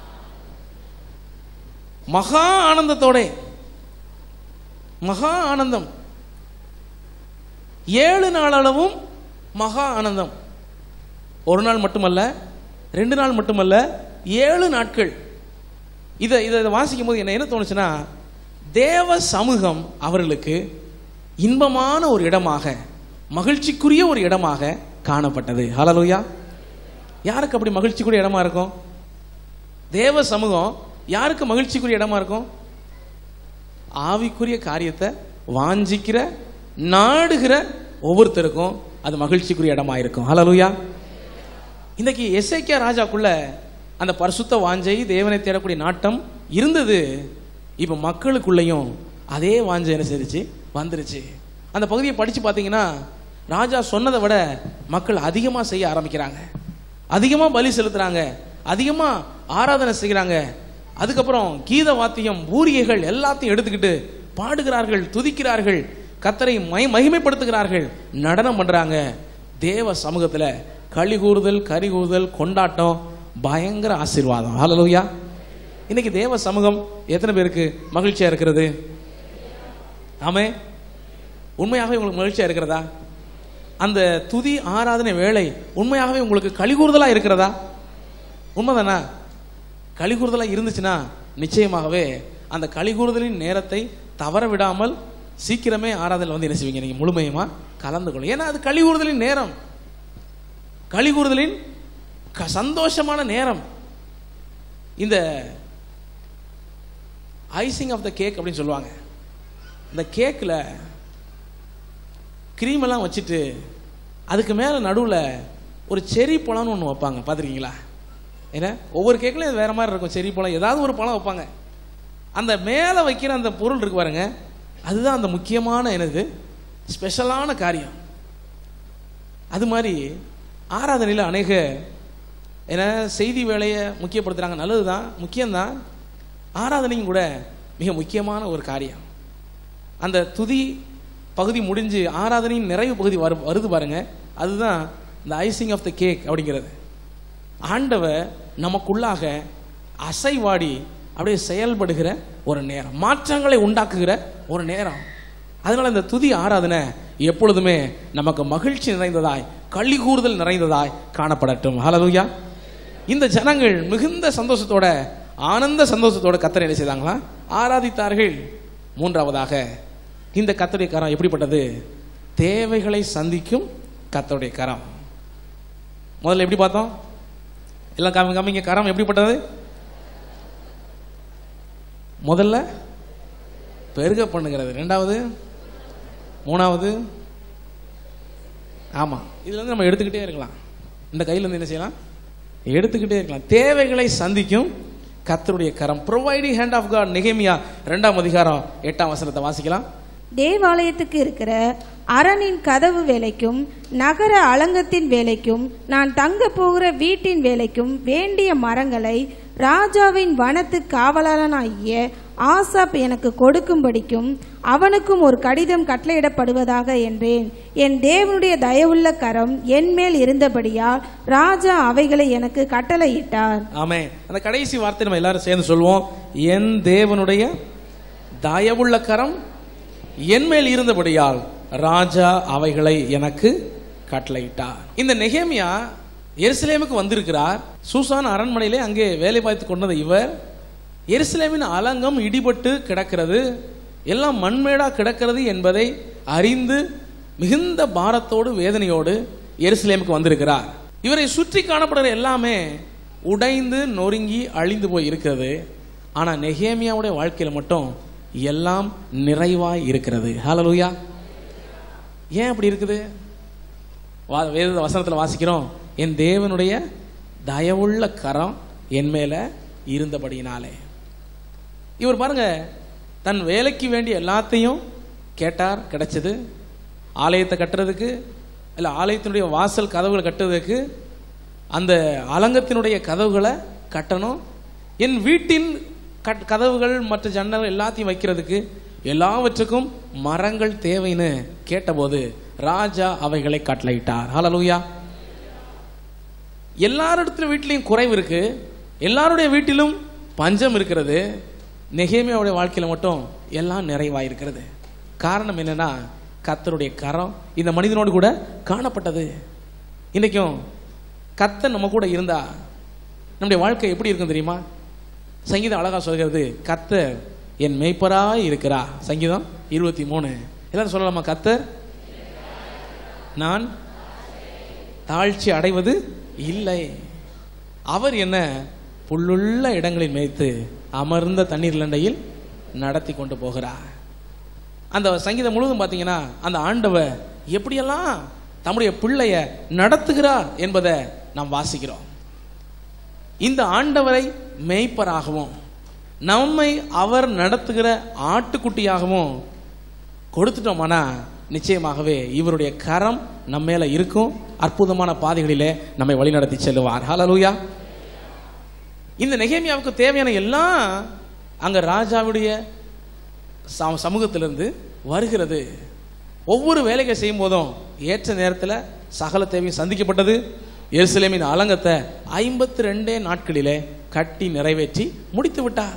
Speaker 1: மகா ஆனந்தத்தோட மகா ஆனந்தம் ஏழு நாள் அளவும் மகா ஆனந்தம் ஒரு நாள் மட்டுமல்ல ரெண்டு நாள் மட்டுமல்ல ஏழு நாட்கள் இதை இதை இதை வாசிக்கும் போது என்ன என்ன தோணுச்சுன்னா தேவ சமூகம் அவர்களுக்கு இன்பமான ஒரு இடமாக மகிழ்ச்சிக்குரிய ஒரு இடமாக காணப்பட்டது ஹalleluya யாருக்கு அப்படி மகிழ்ச்சிக்குரிய இடமா இருக்கும் தேவ சமூகம் யாருக்கு மகிழ்ச்சிக்குரிய இடமா இருக்கும் ஆவிக்குரிய காரியத்தை வாஞ்சிக்கிற நாடுகிற ஒவ்வொருத்தருக்கும் அது மகிழ்ச்சிக்குரிய இடமா இருக்கும் ஹalleluya இன்னைக்கு எஸ்ஐகே ராஜாக்குள்ள அந்த பரிசுத்த வாஞ்சை தேவனை தேடக்கூடிய நாட்டம் இருந்தது இப்ப மக்களுக்குள்ளேயும் அதே வாஞ்சை என்ன செஞ்சுச்சு வந்துருச்சு அந்த பகுதியை படிச்சு பார்த்தீங்கன்னா ராஜா சொன்னதை விட மக்கள் அதிகமா செய்ய ஆரம்பிக்கிறாங்க அதிகமா பலி செலுத்துறாங்க அதிகமா ஆராதனை செய்கிறாங்க அதுக்கப்புறம் கீத வாத்தியம் பூரியைகள் எல்லாத்தையும் எடுத்துக்கிட்டு பாடுகிறார்கள் துதிக்கிறார்கள் கத்தரை மை மகிமைப்படுத்துகிறார்கள் நடனம் பண்றாங்க தேவ சமூகத்துல களி கூறுதல் கறி கூறுதல் கொண்டாட்டம் பயங்கர ஆசீர்வாதம் ஹalleluya இன்னைக்கு தேவ சமூகம் எத்தனை பேருக்கு மகிழ்ச்சியா இருக்கிறது ஆமே உண்மையாகவே உங்களுக்கு மகிழ்ச்சியா இருக்கிறதா அந்த துதி ஆராதனை வேலை உண்மையாகவே உங்களுக்கு கலிகூறுதலா இருக்கிறதா உண்மைதானா கலிகூறுதலா இருந்துச்சுன்னா நிச்சயமாகவே அந்த கலிகூறுதலின் நேரத்தை தவற விடாமல் சீக்கிரமே ஆராதனை வந்து என்ன செய்வீங்க நீங்க முழுமையுமா கலந்து கொள்ளும் ஏன்னா அது கலிகூறுதலின் நேரம் கலிகூறுதலின் க- சந்தோஷமான நேரம் இந்த ஐசிங் ஆஃப் த கேக் அப்படின்னு சொல்லுவாங்க இந்த கேக்கில் cream எல்லாம் வச்சுட்டு அதுக்கு மேலே நடுவில் ஒரு செரி பழம்னு ஒன்று வைப்பாங்க பார்த்துருக்கீங்களா ஏன்னா ஒவ்வொரு கேக்லையும் வேற மாதிரி இருக்கும் செரி பழம் ஏதாவது ஒரு பழம் வைப்பாங்க அந்த மேலே வைக்கிற அந்த பொருள் இருக்கு பாருங்க அதுதான் அந்த முக்கியமான என்னது ஸ்பெஷலான காரியம் அது மாதிரி ஆராதனையில் அநேக ஏன்னா செய்தி வேலையை முக்கியப்படுத்துகிறாங்க நல்லது தான் முக்கியம்தான் ஆராதனையும் கூட மிக முக்கியமான ஒரு காரியம் அந்த துதி பகுதி முடிஞ்சு ஆராதனையின் நிறைவு பகுதி வரு வருது பாருங்க அதுதான் இந்த ஐசிங் ஆஃப் த கேக் அப்படிங்கிறது ஆண்டவர் நமக்குள்ளாக அசைவாடி அப்படியே செயல்படுகிற ஒரு நேரம் மாற்றங்களை உண்டாக்குகிற ஒரு நேரம் அதனால இந்த துதி ஆராதனை எப்பொழுதுமே நமக்கு மகிழ்ச்சி நிறைந்ததாய் களி கூறுதல் நிறைந்ததாய் காணப்படட்டும் ஹalleluya இந்த ஜனங்கள் மிகுந்த சந்தோஷத்தோட ஆனந்த சந்தோஷத்தோட கத்தரை என்ன செய்தாங்களா ஆராதித்தார்கள் மூன்றாவதாக இந்த கத்தருடைய கரம் எப்படிப்பட்டது தேவைகளை சந்திக்கும் கத்தருடைய கரம் முதல்ல எப்படி பார்த்தோம் எல்லாம் காமி காமிங்க கரம் எப்படிப்பட்டது முதல்ல பெருக பண்ணுகிறது ரெண்டாவது மூணாவது ஆமா இதுல இருந்து நம்ம எடுத்துக்கிட்டே இருக்கலாம் இந்த கையில இருந்து என்ன செய்யலாம் எடுத்துக்கிட்டே இருக்கலாம் தேவைகளை சந்திக்கும் கர்த்தருடைய கரம் ப்ரொவைடிங் ஹேண்ட் ஆஃப் காட் நெகேமியா ரெண்டாம் அதிகாரம் எட்டாம் வசனத்தை வாசிக்கலாம்
Speaker 2: தேவாலயத்துக்கு இருக்கிற அரணின் கதவு வேலைக்கும் நகர அலங்கத்தின் வேலைக்கும் நான் தங்க போகிற வீட்டின் வேலைக்கும் வேண்டிய மரங்களை ராஜாவின் வனத்து காவலனாகிய ஆசாப் எனக்கு கொடுக்கும்படிக்கும் அவனுக்கும் ஒரு கடிதம் கட்டளையிடப்படுவதாக என்றேன் என் தேவனுடைய தயவுள்ள கரம் என் மேல் இருந்தபடியால் ராஜா அவைகளை எனக்கு கட்டளையிட்டார்
Speaker 1: ஆமே அந்த கடைசி வார்த்தை நம்ம எல்லாரும் சேர்ந்து சொல்வோம் என் தேவனுடைய தயவுள்ள கரம் என் மேல் இருந்தபடியால் ராஜா அவைகளை எனக்கு கட்டளையிட்டார் இந்த நெகேமியா எருசலேமுக்கு வந்திருக்கிறார் சூசான் அரண்மனையிலே அங்கே வேலை பார்த்து கொண்டது இவர் எருசலேமின் அலங்கம் இடிபட்டு கிடக்கிறது எல்லாம் மண்மேடா கிடக்கிறது என்பதை அறிந்து மிகுந்த பாரத்தோடு வேதனையோடு எருசலேமுக்கு வந்திருக்கிறார் இவரை சுற்றி காணப்படுற எல்லாமே உடைந்து நொறுங்கி அழிந்து போய் இருக்கிறது ஆனா நெகேமியாவுடைய வாழ்க்கையில மட்டும் எல்லாம் நிறைவாய் இருக்கிறது ஹalleluya ஏன் அப்படி இருக்குது வா- வேத வசனத்துல வாசிக்கிறோம் என் தேவனுடைய தயவுள்ள கரம் என் மேல இருந்தபடியினாலே இவர் பாருங்க தன் வேலைக்கு வேண்டிய எல்லாத்தையும் கேட்டார் கிடைச்சது ஆலயத்தை கட்டுறதுக்கு இல்லை ஆலயத்தினுடைய வாசல் கதவுகளை கட்டுறதுக்கு அந்த அலங்கத்தினுடைய கதவுகளை கட்டணும் என் வீட்டின் கட் கதவுகள் மற்ற ஜன்னல் எல்லாத்தையும் வைக்கிறதுக்கு எல்லாவற்றுக்கும் மரங்கள் தேவைன்னு கேட்டபோது ராஜா அவைகளை கட்டளையிட்டார் ஹalleluya எல்லாரிடத்துல வீட்டிலையும் குறைவு இருக்கு எல்லாருடைய வீட்டிலும் பஞ்சம் இருக்கிறது நெகேமியாவுடைய வாழ்க்கையில மட்டும் எல்லாம் நிறைவா இருக்கிறது காரணம் என்னன்னா கர்த்தருடைய கரம் இந்த மனிதனோடு கூட காணப்பட்டது இன்னைக்கும் கர்த்தர் நம்ம கூட இருந்தா நம்முடைய வாழ்க்கை எப்படி இருக்கும் தெரியுமா சங்கீதம் அழகா சொல்கிறது கர்த்தர் என் மெய்ப்பராய் இருக்கிறா சங்கீதம் இருபத்தி மூணு எல்லாரும் சொல்லலாமா கர்த்தர் நான் தாழ்ச்சி அடைவது இல்லை அவர் என்ன புல்லுள்ள இடங்களில் மேய்த்து அமர்ந்த தண்ணீர் லண்டையில் நடத்தி கொண்டு போகிறார் அந்த சங்கீதம் முழுவதும் பார்த்தீங்கன்னா அந்த ஆண்டவர் எப்படியெல்லாம் தம்முடைய பிள்ளைய நடத்துகிறார் என்பதை நாம் வாசிக்கிறோம் இந்த ஆண்டவரை மேய்ப்பராகவும் நம்மை அவர் நடத்துகிற ஆட்டுக்குட்டியாகவும் கொடுத்துட்டோமானா நிச்சயமாகவே இவருடைய கரம் நம்ம மேல இருக்கும் அற்புதமான பாதைகளிலே நம்மை வழிநடத்தி செல்லுவார் ஹalleluya இந்த நெகேமியாவுக்கு தேவையான எல்லாம் அங்க ராஜாவுடைய சம- சமூகத்திலிருந்து வருகிறது ஒவ்வொரு வேலைகள் செய்யும் போதும் ஏற்ற நேரத்தில் சகல தேவையும் சந்திக்கப்பட்டது எருசலேமின் அலங்கத்தை ஐம்பத்தி ரெண்டே நாட்களிலே கட்டி நிறைவேற்றி முடித்து விட்டார்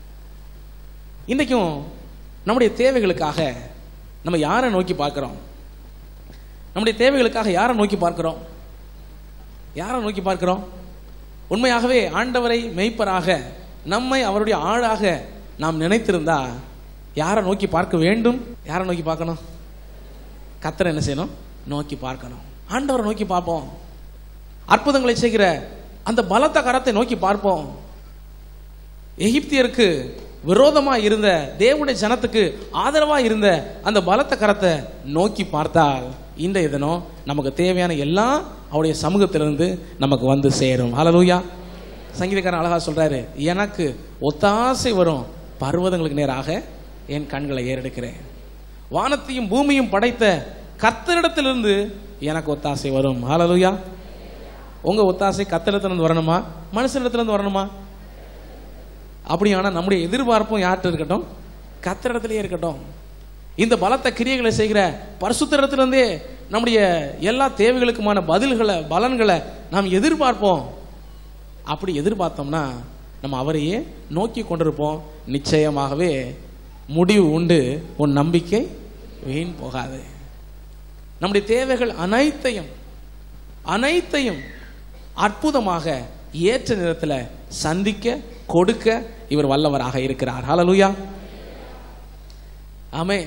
Speaker 1: இன்றைக்கும் நம்முடைய தேவைகளுக்காக நம்ம யாரை நோக்கி பார்க்கிறோம் நம்முடைய தேவைகளுக்காக யாரை நோக்கி பார்க்கிறோம் யாரை நோக்கி பார்க்கிறோம் உண்மையாகவே ஆண்டவரை மெய்ப்பராக நம்மை அவருடைய ஆளாக நாம் நினைத்திருந்தா யாரை நோக்கி பார்க்க வேண்டும் யாரை நோக்கி பார்க்கணும் கத்தரை என்ன செய்யணும் நோக்கி பார்க்கணும் ஆண்டவரை நோக்கி பார்ப்போம் அற்புதங்களை செய்கிற அந்த பலத்த கரத்தை நோக்கி பார்ப்போம் எகிப்தியருக்கு விரோதமா இருந்த தேவனுடைய ஜனத்துக்கு ஆதரவா இருந்த அந்த பலத்த கரத்தை நோக்கி பார்த்தால் இந்த தினம் நமக்கு தேவையான எல்லாம் அவருடைய சமூகத்திலிருந்து நமக்கு வந்து சேரும் ஹalleluya சங்கீதக்காரன் அழகா சொல்றாரு எனக்கு ஒத்தாசை வரும் பர்வதங்களுக்கு நேராக என் கண்களை ஏறெடுக்கிறேன் வானத்தையும் பூமியும் படைத்த கர்த்தரிடத்திலிருந்து எனக்கு ஒத்தாசை வரும் ஹalleluya உங்க ஒத்தாசை கத்தரிடத்திலிருந்து வரணுமா மனுஷனிடத்திலிருந்து வரணுமா அப்படியானா நம்முடைய எதிர்பார்ப்பும் யார்கிட்ட இருக்கட்டும் கத்திரிடத்திலே இருக்கட்டும் இந்த பலத்த கிரியைகளை செய்கிற பரிசுத்தரிடத்திலிருந்தே நம்முடைய எல்லா தேவைகளுக்குமான பதில்களை பலன்களை நாம் எதிர்பார்ப்போம் அப்படி எதிர்பார்த்தோம்னா நம்ம அவரையே நோக்கி கொண்டிருப்போம் நிச்சயமாகவே முடிவு உண்டு உன் நம்பிக்கை வீண் போகாது நம்முடைய தேவைகள் அனைத்தையும் அனைத்தையும் அற்புதமாக ஏற்ற நேரத்தில் சந்திக்க கொடுக்க இவர் வல்லவராக இருக்கிறார் ஹalleluya ஆமே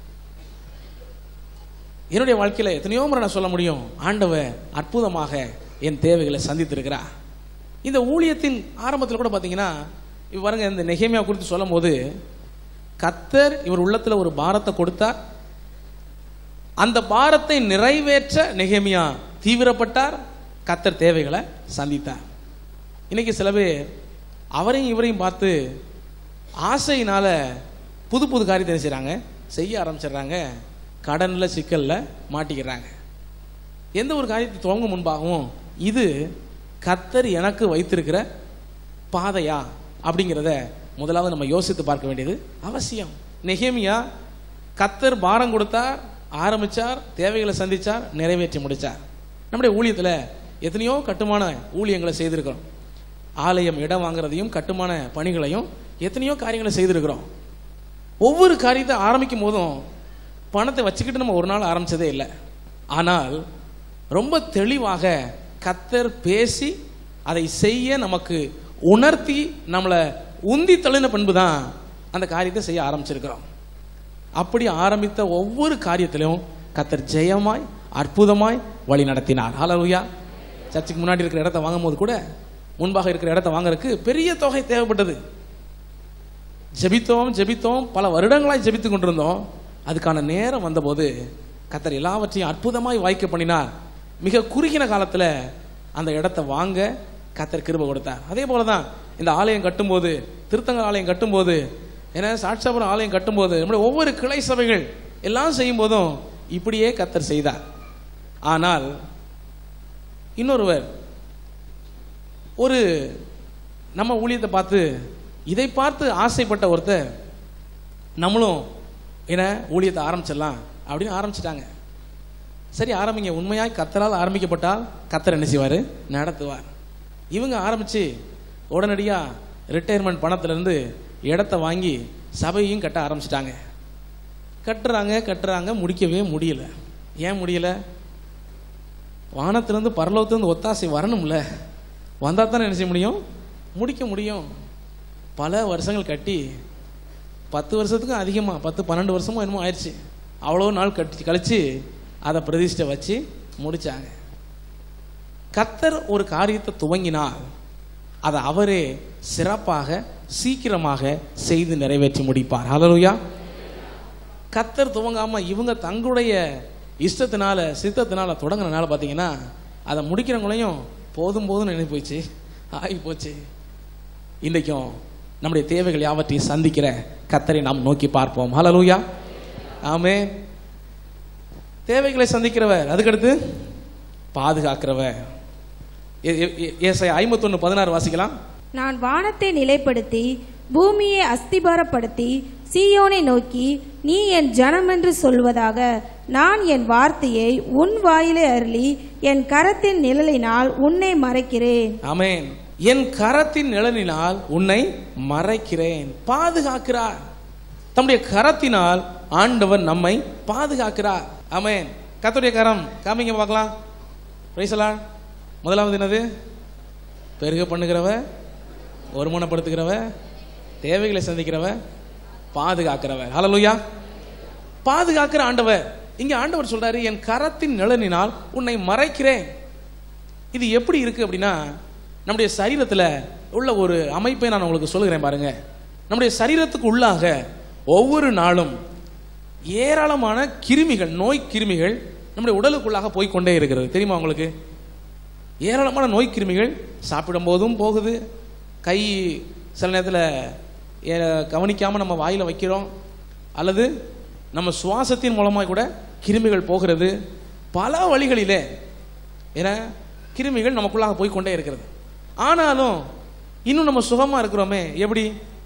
Speaker 1: என்னுடைய வாழ்க்கையில எத்தனையோ முறை நான் சொல்ல முடியும் ஆண்டவர் அற்புதமாக என் தேவைகளை சந்தித்திருக்கிறார் இந்த ஊழியத்தின் ஆரம்பத்தில் கூட பார்த்தீங்கன்னா இவ பாருங்க இந்த நெகேமியா குறித்து சொல்லும் போது கத்தர் இவர் உள்ளத்துல ஒரு பாரத்தை கொடுத்தார் அந்த பாரத்தை நிறைவேற்ற நெகேமியா தீவிரப்பட்டார் கத்தர் தேவைகளை சந்தித்தார் இன்னைக்கு சில பேர் அவரையும் இவரையும் பார்த்து ஆசையினால புது புது காரியத்தை என்ன செய்றாங்க செய்ய ஆரம்பிச்சிடுறாங்க கடன்ல சிக்கல்ல மாட்டிக்கிறாங்க எந்த ஒரு காரியத்தை துவங்க முன்பாகவும் இது கத்தர் எனக்கு வைத்திருக்கிற பாதையா அப்படிங்கிறத முதலாவது நம்ம யோசித்து பார்க்க வேண்டியது அவசியம் நெகேமியா கத்தர் பாரம் கொடுத்தார் ஆரம்பிச்சார் தேவைகளை சந்திச்சார் நிறைவேற்றி முடிச்சார் நம்முடைய ஊழியத்தில் எத்தனையோ கட்டுமான ஊழியங்களை செய்திருக்கிறோம் ஆலயம் இடம் வாங்குறதையும் கட்டுமான பணிகளையும் எத்தனையோ காரியங்களை செய்திருக்கிறோம் ஒவ்வொரு காரியத்தை ஆரம்பிக்கும் போதும் பணத்தை வச்சுக்கிட்டு நம்ம ஒரு நாள் ஆரம்பிச்சதே இல்லை ஆனால் ரொம்ப தெளிவாக கத்தர் பேசி அதை செய்ய நமக்கு உணர்த்தி நம்மளை உந்தி தள்ளின பண்பு தான் அந்த காரியத்தை செய்ய ஆரம்பிச்சிருக்கிறோம் அப்படி ஆரம்பித்த ஒவ்வொரு காரியத்திலும் கத்தர் ஜெயமாய் அற்புதமாய் வழி நடத்தினார் ஹalleluya சர்ச்சுக்கு முன்னாடி இருக்கிற இடத்த வாங்கும் போது கூட முன்பாக இருக்கிற இடத்த வாங்குறதுக்கு பெரிய தொகை தேவைப்பட்டது ஜெபித்தோம் ஜெபித்தோம் பல வருடங்களாய் ஜெபித்து கொண்டிருந்தோம் அதுக்கான நேரம் வந்தபோது கத்தர் எல்லாவற்றையும் அற்புதமாய் வாய்க்க பண்ணினார் மிக குறுகின காலத்தில் அந்த இடத்த வாங்க கத்தர் கிருபை கொடுத்தார் அதே போல தான் இந்த ஆலயம் கட்டும்போது திருத்தங்க ஆலயம் கட்டும்போது ஏன்னா சாட்சாபுரம் ஆலயம் கட்டும்போது நம்முடைய ஒவ்வொரு கிளை சபைகள் எல்லாம் செய்யும் போதும் இப்படியே கத்தர் செய்தார் ஆனால் இன்னொருவர் ஒரு நம்ம ஊழியத்தை பார்த்து இதை பார்த்து ஆசைப்பட்ட ஒருத்தர் நம்மளும் என்ன ஊழியத்தை ஆரம்பிச்சிடலாம் அப்படின்னு ஆரம்பிச்சிட்டாங்க சரி ஆரம்பிங்க உண்மையாய் கத்தரால் ஆரம்பிக்கப்பட்டால் கத்தர் என்ன செய்வார் நடத்துவார் இவங்க ஆரம்பிச்சு உடனடியாக ரிட்டையர்மெண்ட் பணத்திலிருந்து இடத்த வாங்கி சபையும் கட்ட ஆரம்பிச்சிட்டாங்க கட்டுறாங்க கட்டுறாங்க முடிக்கவே முடியல ஏன் முடியல வானத்திலிருந்து பரலோகத்திலிருந்து ஒத்தாசை வரணும்ல வந்தால் தானே என்ன செய்ய முடியும் முடிக்க முடியும் பல வருஷங்கள் கட்டி பத்து வருஷத்துக்கும் அதிகமாக பத்து பன்னெண்டு வருஷமும் என்னமோ ஆயிடுச்சு அவ்வளோ நாள் கட்டி கழிச்சு அதை பிரதிஷ்டை வச்சு முடிச்சாங்க கத்தர் ஒரு காரியத்தை துவங்கினால் அதை அவரே சிறப்பாக சீக்கிரமாக செய்து நிறைவேற்றி முடிப்பார் ஹalleluya கத்தர் துவங்காம இவங்க தங்களுடைய இஷ்டத்தினால சித்தத்தினால தொடங்குறதுனால பார்த்தீங்கன்னா அதை முடிக்கிறவங்களையும் போதும் போதும் நினைவு போச்சு ஆகி போச்சு இன்றைக்கும் நம்முடைய தேவைகள் யாவற்றையும் சந்திக்கிற கத்தரை நாம் நோக்கி பார்ப்போம் ஹalleluya ஆமே தேவைகளை சந்திக்கிறவர் அதுக்கடுத்து பாதுகாக்கிறவர் ஏசாயா ஐம்பத்தொன்னு பதினாறு வாசிக்கலாம்
Speaker 2: நான் வானத்தை நிலைப்படுத்தி பூமியை அஸ்திபாரப்படுத்தி சீயோனை நோக்கி நீ என் ஜனமென்று சொல்வதாக நான் என் வார்த்தையை உன் வாயிலே அருளி என் கரத்தின் நிழலினால் உன்னை மறைக்கிறேன்
Speaker 1: ஆமென் என் கரத்தின் நிழலினால் உன்னை மறைக்கிறேன் பாதுகாக்கிறார் தம்முடைய கரத்தினால் ஆண்டவர் நம்மை பாதுகாக்கிறார் ஆமென் கர்த்தருடைய கரம் காமிங்க பார்க்கலாம் பிரைசலா முதலாவது என்னது பெருக பண்ணுகிறவ ஒருமனப்படுத்துகிறவ தேவைகளை சந்திக்கிறவ பாதுகாக்கிறவ ஹalleluya பாதுகாக்கிற ஆண்டவர் இங்க ஆண்டவர் சொல்றாரு என் கரத்தின் நிழலினால் உன்னை மறைக்கிறேன் இது எப்படி இருக்கு அப்படின்னா நம்முடைய சரீரத்தில் உள்ள ஒரு அமைப்பை நான் உங்களுக்கு சொல்லுகிறேன் பாருங்க நம்முடைய சரீரத்துக்கு உள்ளாக ஒவ்வொரு நாளும் ஏராளமான கிருமிகள் நோய் கிருமிகள் நம்முடைய உடலுக்குள்ளாக போய் கொண்டே இருக்கிறது தெரியுமா உங்களுக்கு ஏராளமான நோய் கிருமிகள் சாப்பிடும் போதும் போகுது கை சில நேரத்தில் கவனிக்காமல் நம்ம வாயில் வைக்கிறோம் அல்லது நம்ம சுவாசத்தின் மூலமாக கூட கிருமிகள் போகிறது பல வழிகளிலே ஏன்னா கிருமிகள் நமக்குள்ளாக போய் கொண்டே இருக்கிறது ஆனாலும் இன்னும் நம்ம சுகமா இருக்கிறோமே எப்படி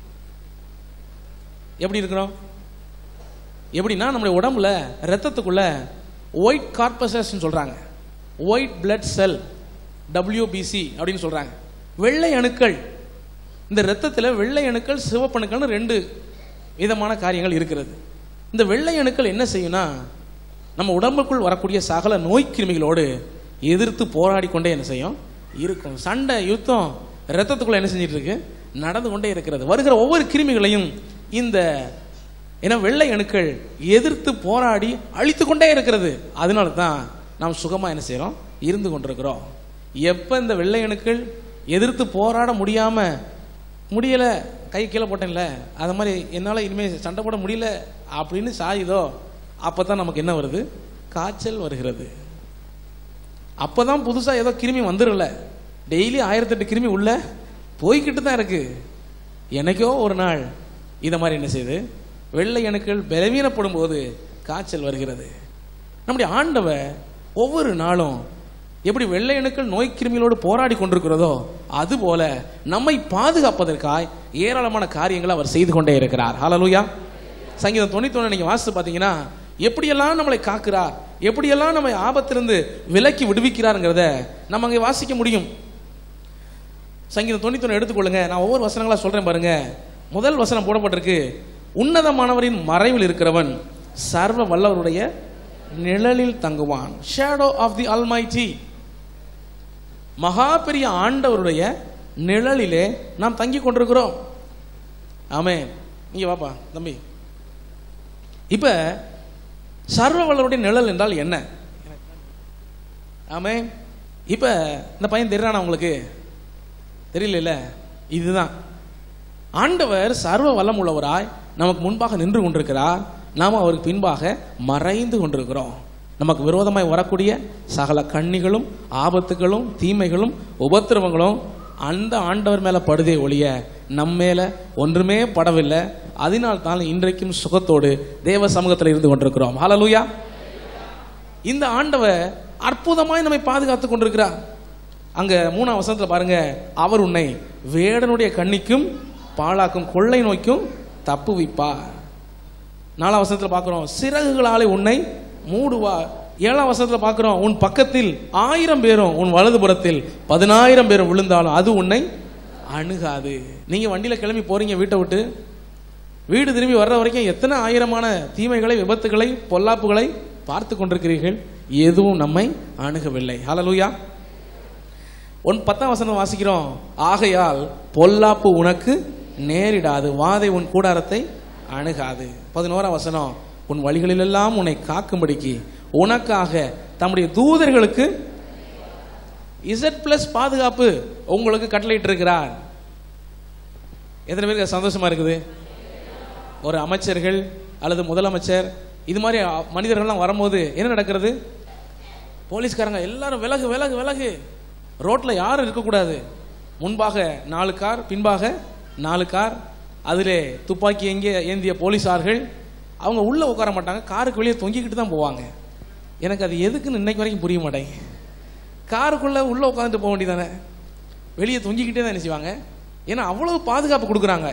Speaker 1: எப்படி இருக்கிறோம் எப்படின்னா நம்முடைய உடம்புல ரத்தத்துக்குள்ள ஒயிட் கார்பசஸ் சொல்றாங்க ஒயிட் பிளட் செல் டபிள்யூபிசி அப்படின்னு சொல்றாங்க வெள்ளை அணுக்கள் இந்த ரத்தத்தில் வெள்ளை அணுக்கள் சிவப்பணுக்கள்னு ரெண்டு விதமான காரியங்கள் இருக்கிறது இந்த வெள்ளை அணுக்கள் என்ன செய்யும்னா நம்ம உடம்புக்குள் வரக்கூடிய சகல நோய் கிருமிகளோடு எதிர்த்து போராடி கொண்டே என்ன செய்யும் இருக்கும் சண்டை யுத்தம் ரத்தத்துக்குள்ள என்ன செஞ்சிட்டு இருக்கு நடந்து கொண்டே இருக்கிறது வருகிற ஒவ்வொரு கிருமிகளையும் இந்த ஏன்னா வெள்ளை அணுக்கள் எதிர்த்து போராடி அழித்து கொண்டே இருக்கிறது அதனால தான் நாம் சுகமா என்ன செய்றோம் இருந்து கொண்டிருக்கிறோம் எப்ப இந்த வெள்ளை அணுக்கள் எதிர்த்து போராட முடியாம முடியல கை கீழே போட்டேன்ல அது மாதிரி என்னால் இனிமேல் சண்டை போட முடியல அப்படின்னு சாயுதோ அப்போ தான் நமக்கு என்ன வருது காய்ச்சல் வருகிறது அப்போ தான் புதுசாக ஏதோ கிருமி வந்துடல டெய்லி ஆயிரத்தெட்டு கிருமி உள்ள போய்கிட்டு தான் இருக்கு எனக்கோ ஒரு நாள் இதை மாதிரி என்ன செய்யுது வெள்ளை அணுக்கள் பலவீனப்படும் போது காய்ச்சல் வருகிறது நம்முடைய ஆண்டவர் ஒவ்வொரு நாளும் எப்படி வெள்ளை அணுக்கள் நோய் கிருமிகளோடு போராடி கொண்டிருக்கிறதோ அதுபோல நம்மை பாதுகாப்பதற்காய் ஏராளமான காரியங்களை அவர் செய்து கொண்டே இருக்கிறார் ஹalleluya சங்கீதம் தொண்ணூத்தொன்னு நீங்க வாசித்து பார்த்தீங்கன்னா எப்படியெல்லாம் நம்மளை காக்கிறார் எப்படியெல்லாம் நம்மை ஆபத்திலிருந்து விலக்கி விடுவிக்கிறாருங்கிறத நம்ம அங்கே வாசிக்க முடியும் சங்கீதம் தொண்ணூத்தொன்னு எடுத்துக்கொள்ளுங்க நான் ஒவ்வொரு வசனங்களா சொல்றேன் பாருங்க முதல் வசனம் போடப்பட்டிருக்கு உன்னதமானவரின் மறைவில் இருக்கிறவன் சர்வ வல்லவருடைய நிழலில் தங்குவான் ஷேடோ ஆஃப் தி அல்மைட்டி மகா பெரிய ஆண்டவருடைய நிழலிலே நாம் தங்கி கொண்டிருக்கிறோம் ஆமே நீங்க வாப்பா தம்பி இப்ப சர்வ வல்லவருடைய நிழல் என்றால் என்ன ஆமே இப்ப இந்த பையன் தெரியானா உங்களுக்கு தெரியல இதுதான் ஆண்டவர் சர்வ வல்லம் உள்ளவராய் நமக்கு முன்பாக நின்று கொண்டிருக்கிறார் நாம் அவருக்கு பின்பாக மறைந்து கொண்டிருக்கிறோம் நமக்கு விரோதமாய் வரக்கூடிய சகல கண்ணிகளும் ஆபத்துகளும் தீமைகளும் உபத்திரவங்களும் அந்த ஆண்டவர் மேல படுதே ஒழிய நம்ம மேல ஒன்றுமே படவில்லை அதனால் தான் இன்றைக்கும் சுகத்தோடு தேவ சமூகத்தில் இருந்து கொண்டிருக்கிறோம் ஹalleluya இந்த ஆண்டவர் அற்புதமாய் நம்மை பாதுகாத்துக் கொண்டிருக்கிறார் அங்க மூணாம் வசனத்துல பாருங்க அவர் உன்னை வேடனுடைய கண்ணிக்கும் பாழாக்கும் கொள்ளை நோய்க்கும் தப்புவிப்பார் நாலாம் வசனத்துல பார்க்கிறோம் சிறகுகளாலே உன்னை மூடுவார் ஏழாம் வசனத்துல பார்க்கிறோம் உன் பக்கத்தில் ஆயிரம் பேரும் உன் வலதுபுறத்தில் பதினாயிரம் பேரும் விழுந்தாலும் அது உன்னை அணுகாது நீங்க வண்டியில கிளம்பி போறீங்க வீட்டை விட்டு வீடு திரும்பி வர்ற வரைக்கும் எத்தனை ஆயிரமான தீமைகளை விபத்துகளை பொல்லாப்புகளை பார்த்து கொண்டிருக்கிறீர்கள் எதுவும் நம்மை அணுகவில்லை ஹalleluya ஒன் பத்தாம் வசனம் வாசிக்கிறோம் ஆகையால் பொல்லாப்பு உனக்கு நேரிடாது வாதை உன் கூடாரத்தை அணுகாது பதினோராம் வசனம் உன் வழிகளிலெல்லாம் உன்னை காக்கும்படிக்கு உனக்காக தம்முடைய தூதர்களுக்கு இசட் பிளஸ் பாதுகாப்பு உங்களுக்கு கட்டளையிட்டு இருக்கிறார் எத்தனை பேருக்கு சந்தோஷமா இருக்குது ஒரு அமைச்சர்கள் அல்லது முதலமைச்சர் இது மாதிரி அ- மனிதர்கள்லாம் வரும்போது என்ன நடக்கிறது போலீஸ்காரங்க எல்லாரும் விலகு விலகு விலகு ரோட்ல யாரும் இருக்கக்கூடாது முன்பாக நாலு கார் பின்பாக நாலு கார் அதிலே துப்பாக்கி எங்கே ஏந்திய போலீஸார்கள் அவங்க உள்ள உட்கார மாட்டாங்க காருக்கு வெளியே தொங்கிக்கிட்டு தான் போவாங்க எனக்கு அது எதுக்குன்னு இன்னைக்கு வரைக்கும் புரிய மாட்டேங்க காருக்குள்ள உள்ள உட்காந்துட்டு போக வேண்டியதானே வெளியே தொங்கிக்கிட்டே தான் என்ன செய்வாங்க ஏன்னா அவ்வளவு பாதுகாப்பு கொடுக்குறாங்க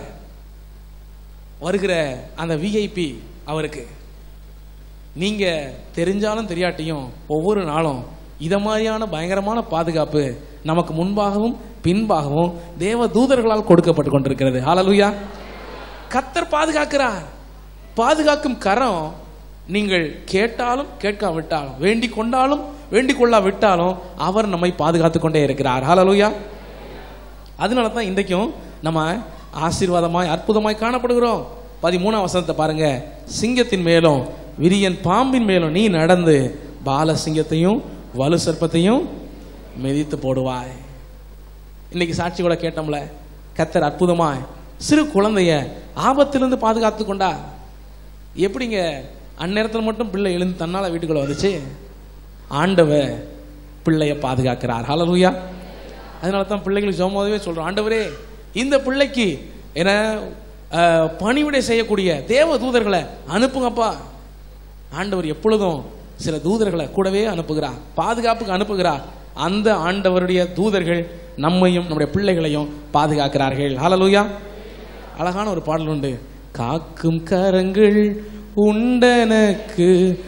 Speaker 1: வருகிற அந்த விஐபி அவருக்கு நீங்க தெரிஞ்சாலும் தெரியாட்டியும் ஒவ்வொரு நாளும் இத மாதிரியான பயங்கரமான பாதுகாப்பு நமக்கு முன்பாகவும் பின்பாகவும் தேவ தூதர்களால் கொடுக்கப்பட்டு கொண்டிருக்கிறது ஹalleluya கத்தர் பாதுகாக்கிறார் பாதுகாக்கும் கரம் நீங்கள் கேட்டாலும் கேட்காவிட்டாலும் வேண்டிக் கொண்டாலும் வேண்டிக் கொள்ளாவிட்டாலும் அவர் நம்மை பாதுகாத்துக் கொண்டே இருக்கிறார் ஹalleluya அதனால தான் இன்றைக்கும் நம்ம ஆசீர்வாதமாய் அற்புதமாய் காணப்படுகிறோம் பதிமூணாம் வசனத்தை பாருங்க சிங்கத்தின் மேலும் விரியன் பாம்பின் மேலும் நீ நடந்து பால சிங்கத்தையும் வலு சர்ப்பத்தையும் மிதித்து போடுவாய் இன்னைக்கு சாட்சி கூட கேட்டோம்ல கத்தர் அற்புதமாய் சிறு குழந்தைய ஆபத்திலிருந்து பாதுகாத்து கொண்டா எப்படிங்க அந்நேரத்தில் மட்டும் பிள்ளை எழுந்து தன்னால வீட்டுக்குள்ள வந்துச்சு ஆண்டவர் பிள்ளைய பாதுகாக்கிறார் ஹalleluya அதனால தான் பிள்ளைகளுக்கு ஜோமாவே சொல்றோம் ஆண்டவரே இந்த பிள்ளைக்கு என அஹ், பணிவிடை செய்யக்கூடிய தேவ தூதர்களை அனுப்புங்கப்பா ஆண்டவர் எப்பொழுதும் சில தூதர்களை கூடவே அனுப்புகிறார் பாதுகாப்புக்கு அனுப்புகிறார் அந்த ஆண்டவருடைய தூதர்கள் நம்மையும் நம்முடைய பிள்ளைகளையும் பாதுகாக்கிறார்கள் ஹalleluya அழகான ஒரு பாடல் உண்டு காக்கும் கரங்கள் உண்டனக்கு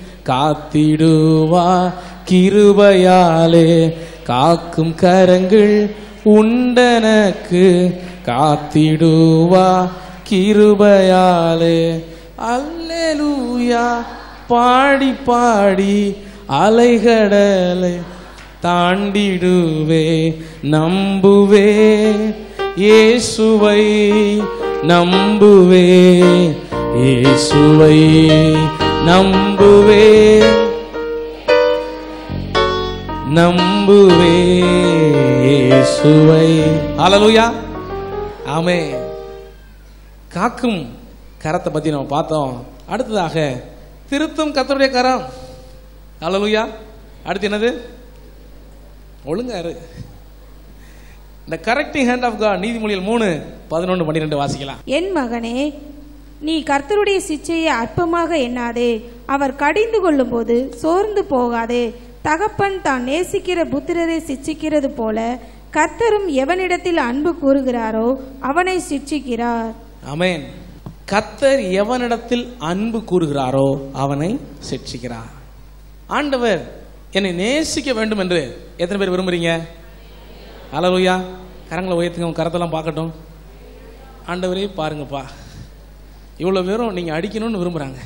Speaker 1: காத்திடுவா கிருபையாலே காக்கும் கரங்கள் உண்டனக்கு காத்திடுவா கிருபையாலே அல்லேலூயா பாடி பாடி அலைகடலை தாண்டிடுவே நம்புவே இயேசுவை நம்புவே இயேசுவை நம்புவே நம்புவே இயேசுவை ஹalleluya ஆமே காக்கும் கரத்தை பத்தி நம்ம பார்த்தோம் அடுத்ததாக திருத்தும் கர்த்தருடைய கரம் ஹalleluya அடுத்து என்னது ஒழுங்கா இரு இந்த கரெக்டிங் ஹேண்ட் ஆஃப் காட் நீதிமொழிகள் மூணு பதினொன்று பன்னிரெண்டு வாசிக்கலாம்
Speaker 2: என் மகனே நீ கர்த்தருடைய சிச்சையை அற்பமாக எண்ணாதே அவர் கடிந்து கொள்ளும்போது சோர்ந்து போகாதே தகப்பன் தான் நேசிக்கிற புத்திரரை சிட்சிக்கிறது போல கர்த்தரும் எவனிடத்தில் அன்பு கூறுகிறாரோ அவனை சிட்சிக்கிறார்
Speaker 1: அமேன் கத்தர் எவனிடத்தில் அன்பு கூறுகிறாரோ அவனை சிட்சிக்கிறார் ஆண்டவர் என்னை நேசிக்க வேண்டும் என்று எத்தனை பேர் விரும்புறீங்க அலலுயா கரங்களை உயர்த்துங்க உங்க கரத்தெல்லாம் பார்க்கட்டும் ஆண்டவரே பாருங்கப்பா இவ்வளோ பேரும் நீங்கள் அடிக்கணும்னு விரும்புகிறாங்க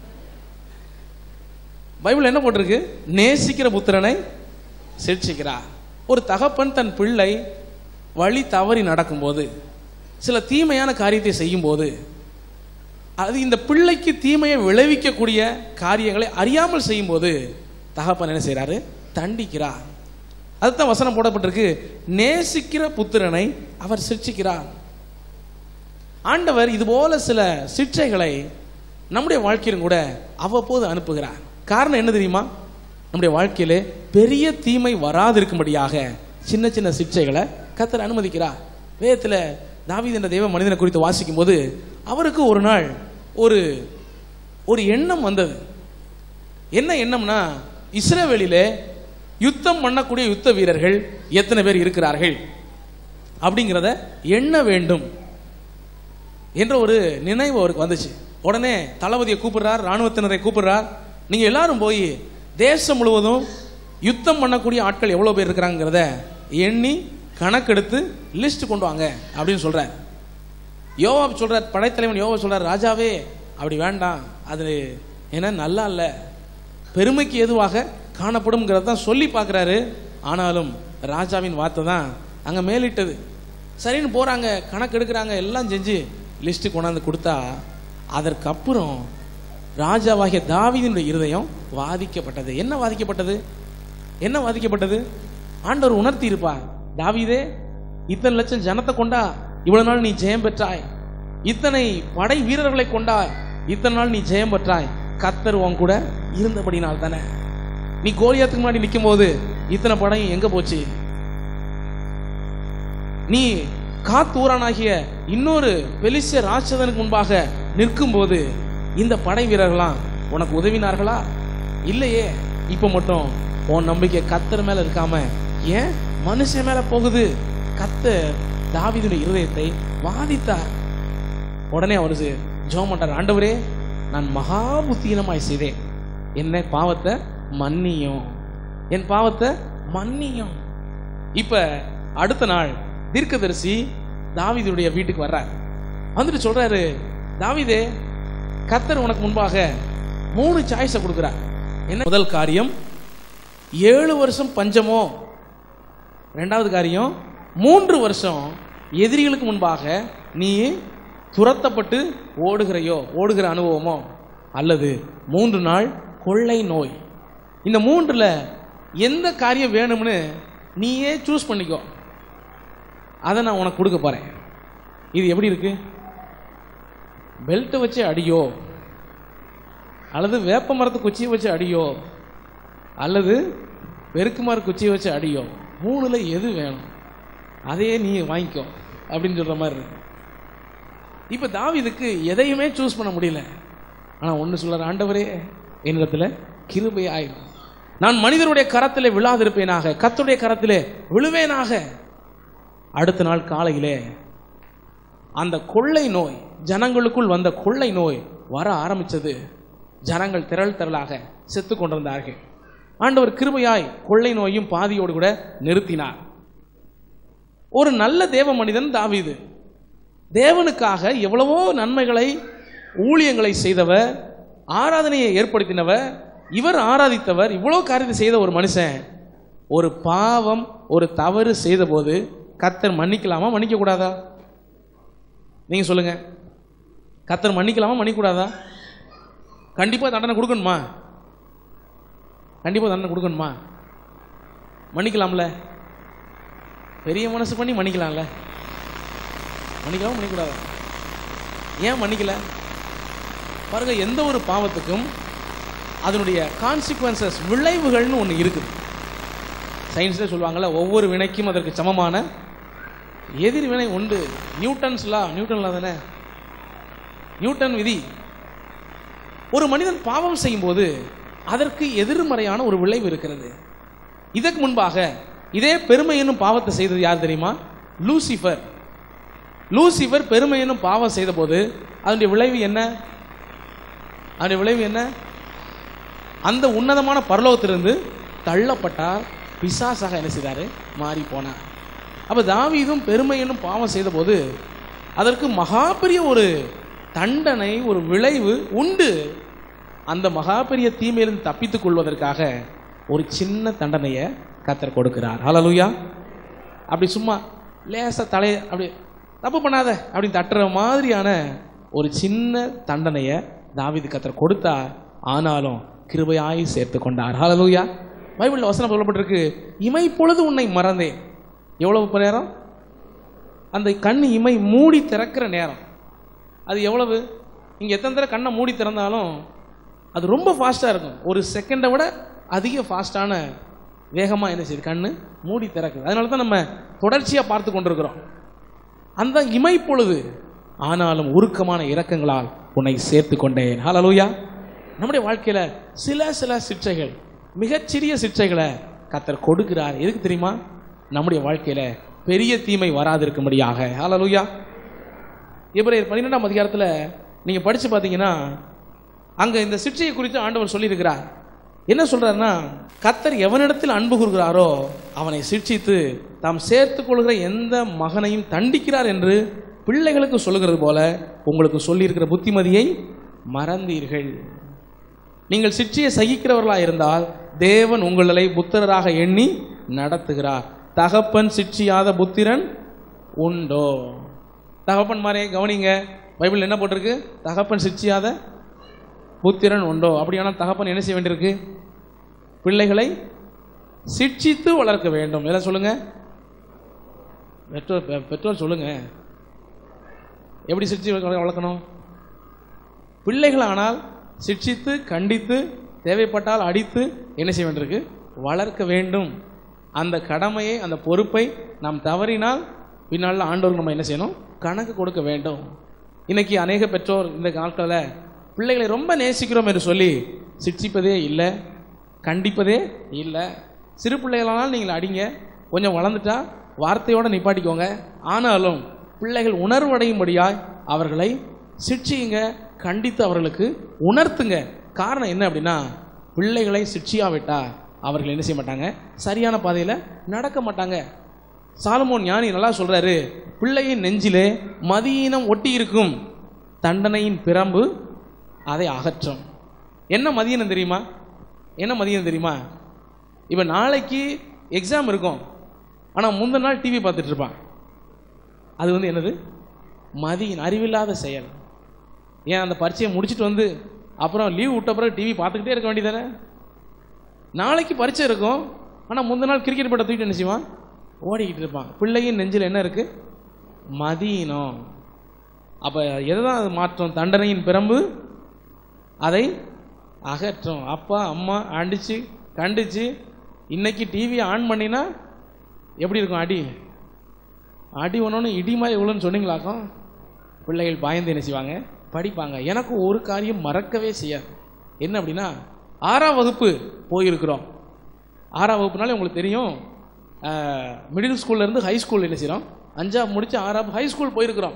Speaker 1: பைபிள் என்ன போட்டிருக்கு நேசிக்கிற புத்திரனை சிட்சிக்கிறார் ஒரு தகப்பன் தன் பிள்ளை வழி தவறி நடக்கும்போது சில தீமையான காரியத்தை செய்யும்போது அது இந்த பிள்ளைக்கு தீமையை விளைவிக்கக்கூடிய காரியங்களை அறியாமல் செய்யும்போது தகப்பன் என்ன செய்றாரு தண்டிக்கிறார் அதுதான் வசனம் போடப்பட்டிருக்கு நேசிக்கிற புத்திரனை அவர் சிட்சிக்கிறார் ஆண்டவர் இதுபோல சில சிற்றைகளை நம்முடைய வாழ்க்கையிலும் கூட அவ்வப்போது அனுப்புகிறார் காரணம் என்ன தெரியுமா நம்முடைய வாழ்க்கையிலே பெரிய தீமை வராதிருக்கும்படியாக சின்ன சின்ன சிற்றைகளை கத்தர் அனுமதிக்கிறார் வேதத்தில் தாவீது என்ற தெய்வ மனிதனை குறித்து வாசிக்கும் போது அவருக்கு ஒரு நாள் ஒரு ஒரு எண்ணம் வந்தது என்ன எண்ணம்னா இஸ்ரேவேலிலே யுத்தம் பண்ணக்கூடிய யுத்த வீரர்கள் எத்தனை பேர் இருக்கிறார்கள் அப்படிங்கிறத எண்ண வேண்டும் என்ற ஒரு நினைவு அவருக்கு வந்துச்சு உடனே தளபதியை கூப்பிடுறார் ராணுவத்தினரை கூப்பிடுறார் நீங்க எல்லாரும் போய் தேசம் முழுவதும் யுத்தம் பண்ணக்கூடிய ஆட்கள் எவ்வளவு பேர் இருக்கிறாங்கிறத எண்ணி கணக்கெடுத்து லிஸ்ட் கொண்டு வாங்க அப்படின்னு சொல்றார் யோவாப் சொல்றார் படைத்தலைவன் யோவா சொல்றார் ராஜாவே அப்படி வேண்டாம் அது ஏன்னா நல்லா இல்ல பெருமைக்கு எதுவாக காணப்படும்ங்கிறத தான் சொல்லி பார்க்குறாரு ஆனாலும் ராஜாவின் வார்த்தை தான் அங்கே மேலிட்டது சரின்னு போகிறாங்க கணக்கு எடுக்கிறாங்க எல்லாம் செஞ்சு லிஸ்ட்டு கொண்டாந்து கொடுத்தா அதற்கப்புறம் ராஜாவாகிய தாவீதினுடைய இருதயம் வாதிக்கப்பட்டது என்ன வாதிக்கப்பட்டது என்ன வாதிக்கப்பட்டது ஆண்டவர் உணர்த்தி இருப்பார் தாவீதே இத்தனை லட்சம் ஜனத்தை கொண்டா இவ்வளவு நாள் நீ ஜெயம் பெற்றாய் இத்தனை படை வீரர்களை கொண்டாய் இத்தனை நாள் நீ ஜெயம் பெற்றாய் கத்தர் உன் கூட இருந்தபடினால் தானே நீ கோலியாத்துக்கு முன்னாடி நிற்கும் போது இத்தனை படையும் எங்க போச்சு நீ காத்தூரானாகிய இன்னொரு பெலிசிய ராட்சதனுக்கு முன்பாக நிற்கும்போது இந்த படை வீரர்களாம் உனக்கு உதவினார்களா இல்லையே இப்ப மட்டும் உன் நம்பிக்கை கத்தர் மேல இருக்காம ஏன் மனுஷன் மேல போகுது கத்தர் தாவீதுடைய இருதயத்தை வாதித்தார் உடனே அவரு ஜோம் பண்றார் ஆண்டவரே நான் மகா புத்தீனமாய் செய்தேன் என்ன பாவத்தை மன்னியும் என் பாவத்தை மன்னியும் இப்ப அடுத்த நாள் தீர்க்கதரிசி தாவீதுடைய வீட்டுக்கு வர்றார் வந்துட்டு சொல்றாரு தாவீதே கத்தர் உனக்கு முன்பாக மூணு சாய்ஸை கொடுக்குறார் என்ன முதல் காரியம் ஏழு வருஷம் பஞ்சமோ ரெண்டாவது காரியம் மூன்று வருஷம் எதிரிகளுக்கு முன்பாக நீ துரத்தப்பட்டு ஓடுகிறையோ ஓடுகிற அனுபவமோ அல்லது மூன்று நாள் கொள்ளை நோய் இந்த மூன்றுல எந்த காரியம் வேணும்னு நீயே சூஸ் பண்ணிக்கோ அதை நான் உனக்கு கொடுக்க போறேன் இது எப்படி இருக்கு பெல்ட்டை வச்சு அடியோ அல்லது வேப்ப மரத்து குச்சியை வச்சு அடியோ அல்லது பெருக்குமாறு குச்சியை வச்சு அடியோ மூணுல எது வேணும் அதையே நீ வாங்கிக்கோ அப்படின்னு சொல்ற மாதிரி இருக்கு இப்ப தாவீதுக்கு எதையுமே சூஸ் பண்ண முடியல ஆனா ஒன்னு சொல்ற ஆண்டவரே என்னிடத்துல கிருபை ஆயிரும் நான் மனிதருடைய கரத்திலே விழாதிருப்பேனாக கத்துடைய கரத்திலே விழுவேனாக அடுத்த நாள் காலையிலே அந்த கொள்ளை நோய் ஜனங்களுக்குள் வந்த கொள்ளை நோய் வர ஆரம்பிச்சது ஜனங்கள் திரள் திரளாக செத்து கொண்டிருந்தார்கள் ஆண்டவர் கிருபையாய் கொள்ளை நோயும் பாதியோடு கூட நிறுத்தினார் ஒரு நல்ல தேவ மனிதன் தாவீது தேவனுக்காக எவ்வளவோ நன்மைகளை ஊழியங்களை செய்தவர் ஆராதனையை ஏற்படுத்தினவர் இவர் ஆராதித்தவர் இவ்வளோ காரியத்தை செய்த ஒரு மனுஷன் ஒரு பாவம் ஒரு தவறு செய்தபோது கத்தர் மன்னிக்கலாமா மன்னிக்க கூடாதா நீங்க சொல்லுங்க கத்தர் மன்னிக்கலாமா மன்னிக்கூடாதா கண்டிப்பா தண்டனை கொடுக்கணுமா கண்டிப்பா தண்டனை கொடுக்கணுமா மன்னிக்கலாம்ல பெரிய மனசு பண்ணி மன்னிக்கலாம்ல மன்னிக்கலாமா மன்னிக்கூடாதா ஏன் மன்னிக்கல பாருங்க எந்த ஒரு பாவத்துக்கும் அதனுடைய கான்சிக்வன்சஸ் விளைவுகள்னு ஒன்று இருக்குது சயின்ஸில் சொல்லுவாங்கல்ல ஒவ்வொரு வினைக்கும் அதற்கு சமமான எதிர் வினை உண்டு நியூட்டன்ஸ்லா நியூட்டன்ல தானே நியூட்டன் விதி ஒரு மனிதன் பாவம் செய்யும்போது அதற்கு எதிர்மறையான ஒரு விளைவு இருக்கிறது இதற்கு முன்பாக இதே பெருமை என்னும் பாவத்தை செய்தது யார் தெரியுமா லூசிஃபர் லூசிஃபர் பெருமை என்னும் பாவம் செய்தபோது அதனுடைய விளைவு என்ன அதனுடைய விளைவு என்ன அந்த உன்னதமான பரலோகத்திலிருந்து தள்ளப்பட்டார் பிசாசாக என்ன செய்தாரு மாறி போனார் அப்ப தாவீதும் பெருமை என்னும் பாவம் செய்தபோது அதற்கு மகா பெரிய ஒரு தண்டனை ஒரு விளைவு உண்டு அந்த மகா பெரிய தீமையிலிருந்து தப்பித்துக் கொள்வதற்காக ஒரு சின்ன தண்டனையை கத்தர் கொடுக்கிறார் ஹalleluya அப்படி சும்மா லேசா தலைய அப்படி தப்பு பண்ணாத அப்படின்னு தட்டுற மாதிரியான ஒரு சின்ன தண்டனையை தாவீது கத்தர் கொடுத்தா ஆனாலும் கிருபையாய் சேர்த்து கொண்டார் ஹalleluya பைபிள்ல வசனம் சொல்லப்பட்டிருக்கு இமை பொழுது உன்னை மறந்தேன் எவ்வளவு நேரம் அந்த கண் இமை மூடி திறக்கிற நேரம் அது எவ்வளவு இங்க எத்தனை தடவை கண்ணை மூடி திறந்தாலும் அது ரொம்ப ஃபாஸ்ட்டாக இருக்கும் ஒரு செகண்டை விட அதிக ஃபாஸ்ட்டான வேகமாக என்ன செய்யுது கண்ணு மூடி திறக்குது அதனால தான் நம்ம தொடர்ச்சியாக பார்த்து கொண்டிருக்கிறோம் அந்த இமை பொழுது ஆனாலும் உருக்கமான இரக்கங்களால் உன்னை சேர்த்து கொண்டேன் ஹalleluya நம்முடைய வாழ்க்கையில சில சில சிற்றைகள் மிகச்சிறிய சிற்றைகளை கத்தர் கொடுக்கிறார் எதுக்கு தெரியுமா நம்முடைய வாழ்க்கையில பெரிய தீமை வராதிருக்கும்படியாக ஹalleluya எபிரேயர் பன்னிரெண்டாம் அதிகாரத்துல நீங்க படிச்சு பார்த்தீங்கன்னா அங்க இந்த சிற்றையை குறித்து ஆண்டவர் சொல்லியிருக்கிறார் என்ன சொல்றாருன்னா கத்தர் எவனிடத்தில் அன்பு கூறுகிறாரோ அவனை சிக்ஷித்து தாம் சேர்த்துக் கொள்கிற எந்த மகனையும் தண்டிக்கிறார் என்று பிள்ளைகளுக்கு சொல்லுகிறது போல உங்களுக்கு சொல்லியிருக்கிற புத்திமதியை மறந்தீர்கள் நீங்கள் சிற்சியை சகிக்கிறவர்களா இருந்தால் தேவன் உங்களை புத்திரராக எண்ணி நடத்துகிறார் தகப்பன் சிட்சியாத புத்திரன் உண்டோ தகப்பன் மாதிரியே கவனிங்க பைபிள் என்ன போட்டிருக்கு தகப்பன் சிட்சியாத புத்திரன் உண்டோ அப்படியானால் தகப்பன் என்ன செய்ய வேண்டியிருக்கு பிள்ளைகளை சிட்சித்து வளர்க்க வேண்டும் எல்லாம் சொல்லுங்க பெற்றோர் பெ- பெற்றோர் சொல்லுங்க எப்படி சிட்சி வளர்க்க- வளர்க்கணும் பிள்ளைகளானால் சிட்சித்து கண்டித்து தேவைப்பட்டால் அடித்து என்ன செய்ய வேண்டியிருக்கு வளர்க்க வேண்டும் அந்த கடமையை அந்த பொறுப்பை நாம் தவறினால் பின்னால் ஆண்டோருக்கு நம்ம என்ன செய்யணும் கணக்கு கொடுக்க வேண்டும் இன்னைக்கு அநேக பெற்றோர் இந்த நாட்களில் பிள்ளைகளை ரொம்ப நேசிக்கிறோம் என்று சொல்லி சிட்சிப்பதே இல்லை கண்டிப்பதே இல்லை சிறு பிள்ளைகளானால் நீங்கள் அடிங்க கொஞ்சம் வளர்ந்துட்டா வார்த்தையோடு நிப்பாட்டிக்கோங்க ஆனாலும் பிள்ளைகள் உணர்வடையும்படியாய் அவர்களை சிட்சியுங்க கண்டித்து அவர்களுக்கு உணர்த்துங்க காரணம் என்ன அப்படின்னா பிள்ளைகளை சிட்சியாவிட்டா அவர்கள் என்ன செய்ய மாட்டாங்க சரியான பாதையில் நடக்க மாட்டாங்க சாலமோன் ஞானி நல்லா சொல்றாரு பிள்ளையின் நெஞ்சிலே மதியீனம் ஒட்டி இருக்கும் தண்டனையின் பிரம்பு அதை அகற்றும் என்ன மதியனம் தெரியுமா என்ன மதியம் தெரியுமா இப்போ நாளைக்கு எக்ஸாம் இருக்கும் ஆனால் முந்தின நாள் டிவி பார்த்துட்டு இருப்பான் அது வந்து என்னது மதியின் அறிவில்லாத செயல் ஏன் அந்த பரீட்சையை முடிச்சுட்டு வந்து அப்புறம் லீவ் விட்ட பிறகு டிவி பார்த்துக்கிட்டே இருக்க வேண்டியதானே நாளைக்கு பரீட்சை இருக்கும் ஆனால் முந்தின நாள் கிரிக்கெட் பட்ட தூக்கிட்டு என்ன செய்வான் ஓடிக்கிட்டு இருப்பான் பிள்ளையின் நெஞ்சில் என்ன இருக்கு மதீனம் அப்போ எதுதான் அது மாற்றும் தண்டனையின் பிரம்பு அதை அகற்றும் அப்பா அம்மா அடிச்சு கண்டிச்சு இன்னைக்கு டிவியை ஆன் பண்ணினா எப்படி இருக்கும் அடி அடி ஒன்று இடி மாதிரி இவ்வளோன்னு சொன்னீங்களாக்கும் பிள்ளைகள் பயந்து என்ன செய்வாங்க படிப்பாங்க எனக்கு ஒரு காரியம் மறக்கவே செய்யாது என்ன அப்படின்னா ஆறாம் வகுப்பு போயிருக்கிறோம் ஆறாம் வகுப்புனாலே உங்களுக்கு தெரியும் மிடில் ஸ்கூல்லேருந்து ஹை ஸ்கூல் என்ன செய்கிறோம் அஞ்சாவது முடிச்சு ஆறாம் ஹை ஸ்கூல் போயிருக்கிறோம்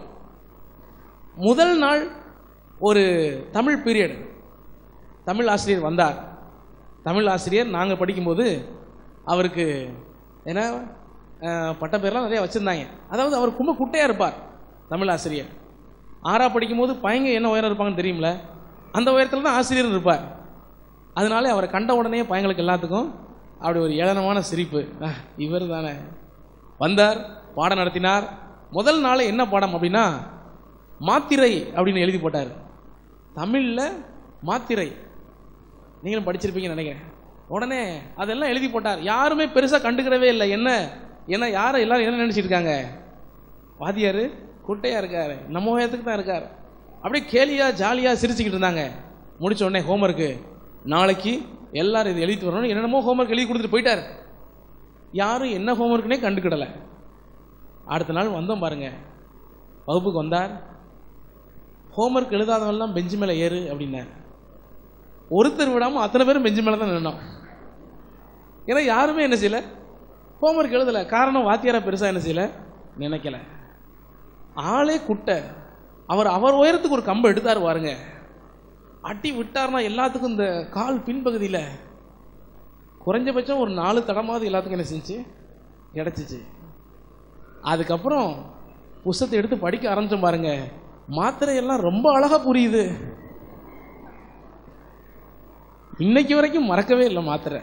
Speaker 1: முதல் நாள் ஒரு தமிழ் பீரியட் தமிழ் ஆசிரியர் வந்தார் தமிழ் ஆசிரியர் நாங்கள் படிக்கும்போது அவருக்கு ஏன்னா பட்ட பேர்லாம் நிறைய வச்சுருந்தாங்க அதாவது அவர் ரொம்ப குட்டையாக இருப்பார் தமிழ் ஆசிரியர் ஆறா படிக்கும்போது பையங்க என்ன உயரம் இருப்பாங்கன்னு தெரியும்ல அந்த உயரத்தில் தான் ஆசிரியர் இருப்பார் அதனால அவரை கண்ட உடனே பையங்களுக்கு எல்லாத்துக்கும் அப்படி ஒரு ஏளனமான சிரிப்பு இவர் தானே வந்தார் பாடம் நடத்தினார் முதல் நாள் என்ன பாடம் அப்படின்னா மாத்திரை அப்படின்னு எழுதி போட்டார் தமிழில் மாத்திரை நீங்களும் படிச்சிருப்பீங்கன்னு நினைக்கிறேன் உடனே அதெல்லாம் எழுதி போட்டார் யாருமே பெருசாக கண்டுக்கிறவே இல்லை என்ன ஏன்னா யாரை எல்லாரும் என்ன நினைச்சிட்டு இருக்காங்க வாத்தியார் குட்டையா இருக்காரு நம்ம உயரத்துக்கு தான் இருக்கார் அப்படியே கேலியா ஜாலியா சிரிச்சுக்கிட்டு இருந்தாங்க முடிச்ச உடனே ஹோம்ஒர்க்கு நாளைக்கு எல்லாரும் இது எழுதிட்டு வரணும் என்னென்னமோ ஹோம்ஒர்க் எழுதி கொடுத்துட்டு போயிட்டார் யாரும் என்ன ஹோம்ஒர்க்குனே கண்டுக்கிடலை அடுத்த நாள் வந்தோம் பாருங்க வகுப்புக்கு வந்தார் ஹோம்ஒர்க் எழுதாதவெல்லாம் பெஞ்சு மேலே ஏறு அப்படின்னாரு ஒருத்தர் விடாமல் அத்தனை பேரும் பெஞ்சு மேலே தான் நின்னோம் ஏன்னா யாருமே என்ன செய்யல ஹோம்ஒர்க் எழுதலை காரணம் வாத்தியாரா பெருசாக என்ன செய்யல நினைக்கல ஆளே குட்டை அவர் அவர் உயரத்துக்கு ஒரு கம்பை எடுத்தார் பாருங்க அடி விட்டார்னா எல்லாத்துக்கும் இந்த கால் பின்பகுதியில் குறைஞ்சபட்சம் ஒரு நாலு தடமாவது எல்லாத்துக்கும் என்ன செஞ்சு கிடச்சிச்சு அதுக்கப்புறம் புஸ்தத்தை எடுத்து படிக்க ஆரம்பிச்சோம் பாருங்க மாத்திரை எல்லாம் ரொம்ப அழகா புரியுது இன்னைக்கு வரைக்கும் மறக்கவே இல்லை மாத்திரை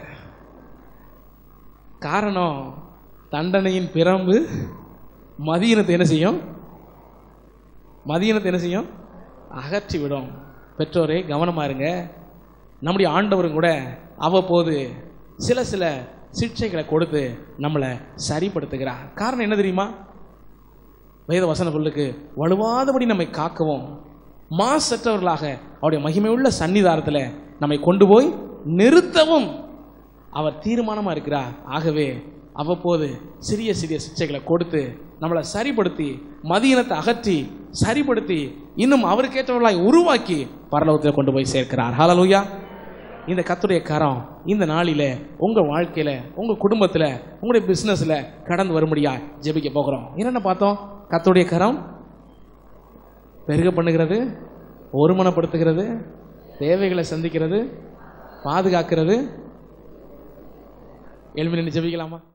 Speaker 1: காரணம் தண்டனையின் பிரம்பு மதியினத்தை என்ன செய்யும் மதியினத்தை என்ன செய்யும் அகற்றி விடும் பெற்றோரே கவனமா இருங்க நம்முடைய ஆண்டவரும் கூட அவ்வப்போது சில சில சிக்ஷைகளை கொடுத்து நம்மளை சரிப்படுத்துகிறார் காரணம் என்ன தெரியுமா வேத வசன பொருளுக்கு வலுவாதபடி நம்மை காக்கவும் மாசற்றவர்களாக அவருடைய மகிமையுள்ள சன்னிதானத்தில் நம்மை கொண்டு போய் நிறுத்தவும் அவர் தீர்மானமா இருக்கிறார் ஆகவே அவ்வப்போது சிறிய சிறிய சிக்ஷைகளை கொடுத்து நம்மளை சரிப்படுத்தி மதியினத்தை அகற்றி சரிப்படுத்தி இன்னும் அவருக்கேற்றவர்களாய் உருவாக்கி பரலோகத்தில் கொண்டு போய் சேர்க்கிறார் ஹalleluya இந்த கத்துடைய கரம் இந்த நாளில உங்க வாழ்க்கையில உங்க குடும்பத்துல உங்களுடைய பிசினஸ்ல கடந்து வரும்படியா ஜெபிக்க போகிறோம் என்னென்ன பார்த்தோம் கத்துடைய கரம் பெருக பண்ணுகிறது ஒருமனப்படுத்துகிறது தேவைகளை சந்திக்கிறது பாதுகாக்கிறது எழுமி நின்று ஜெபிக்கலாமா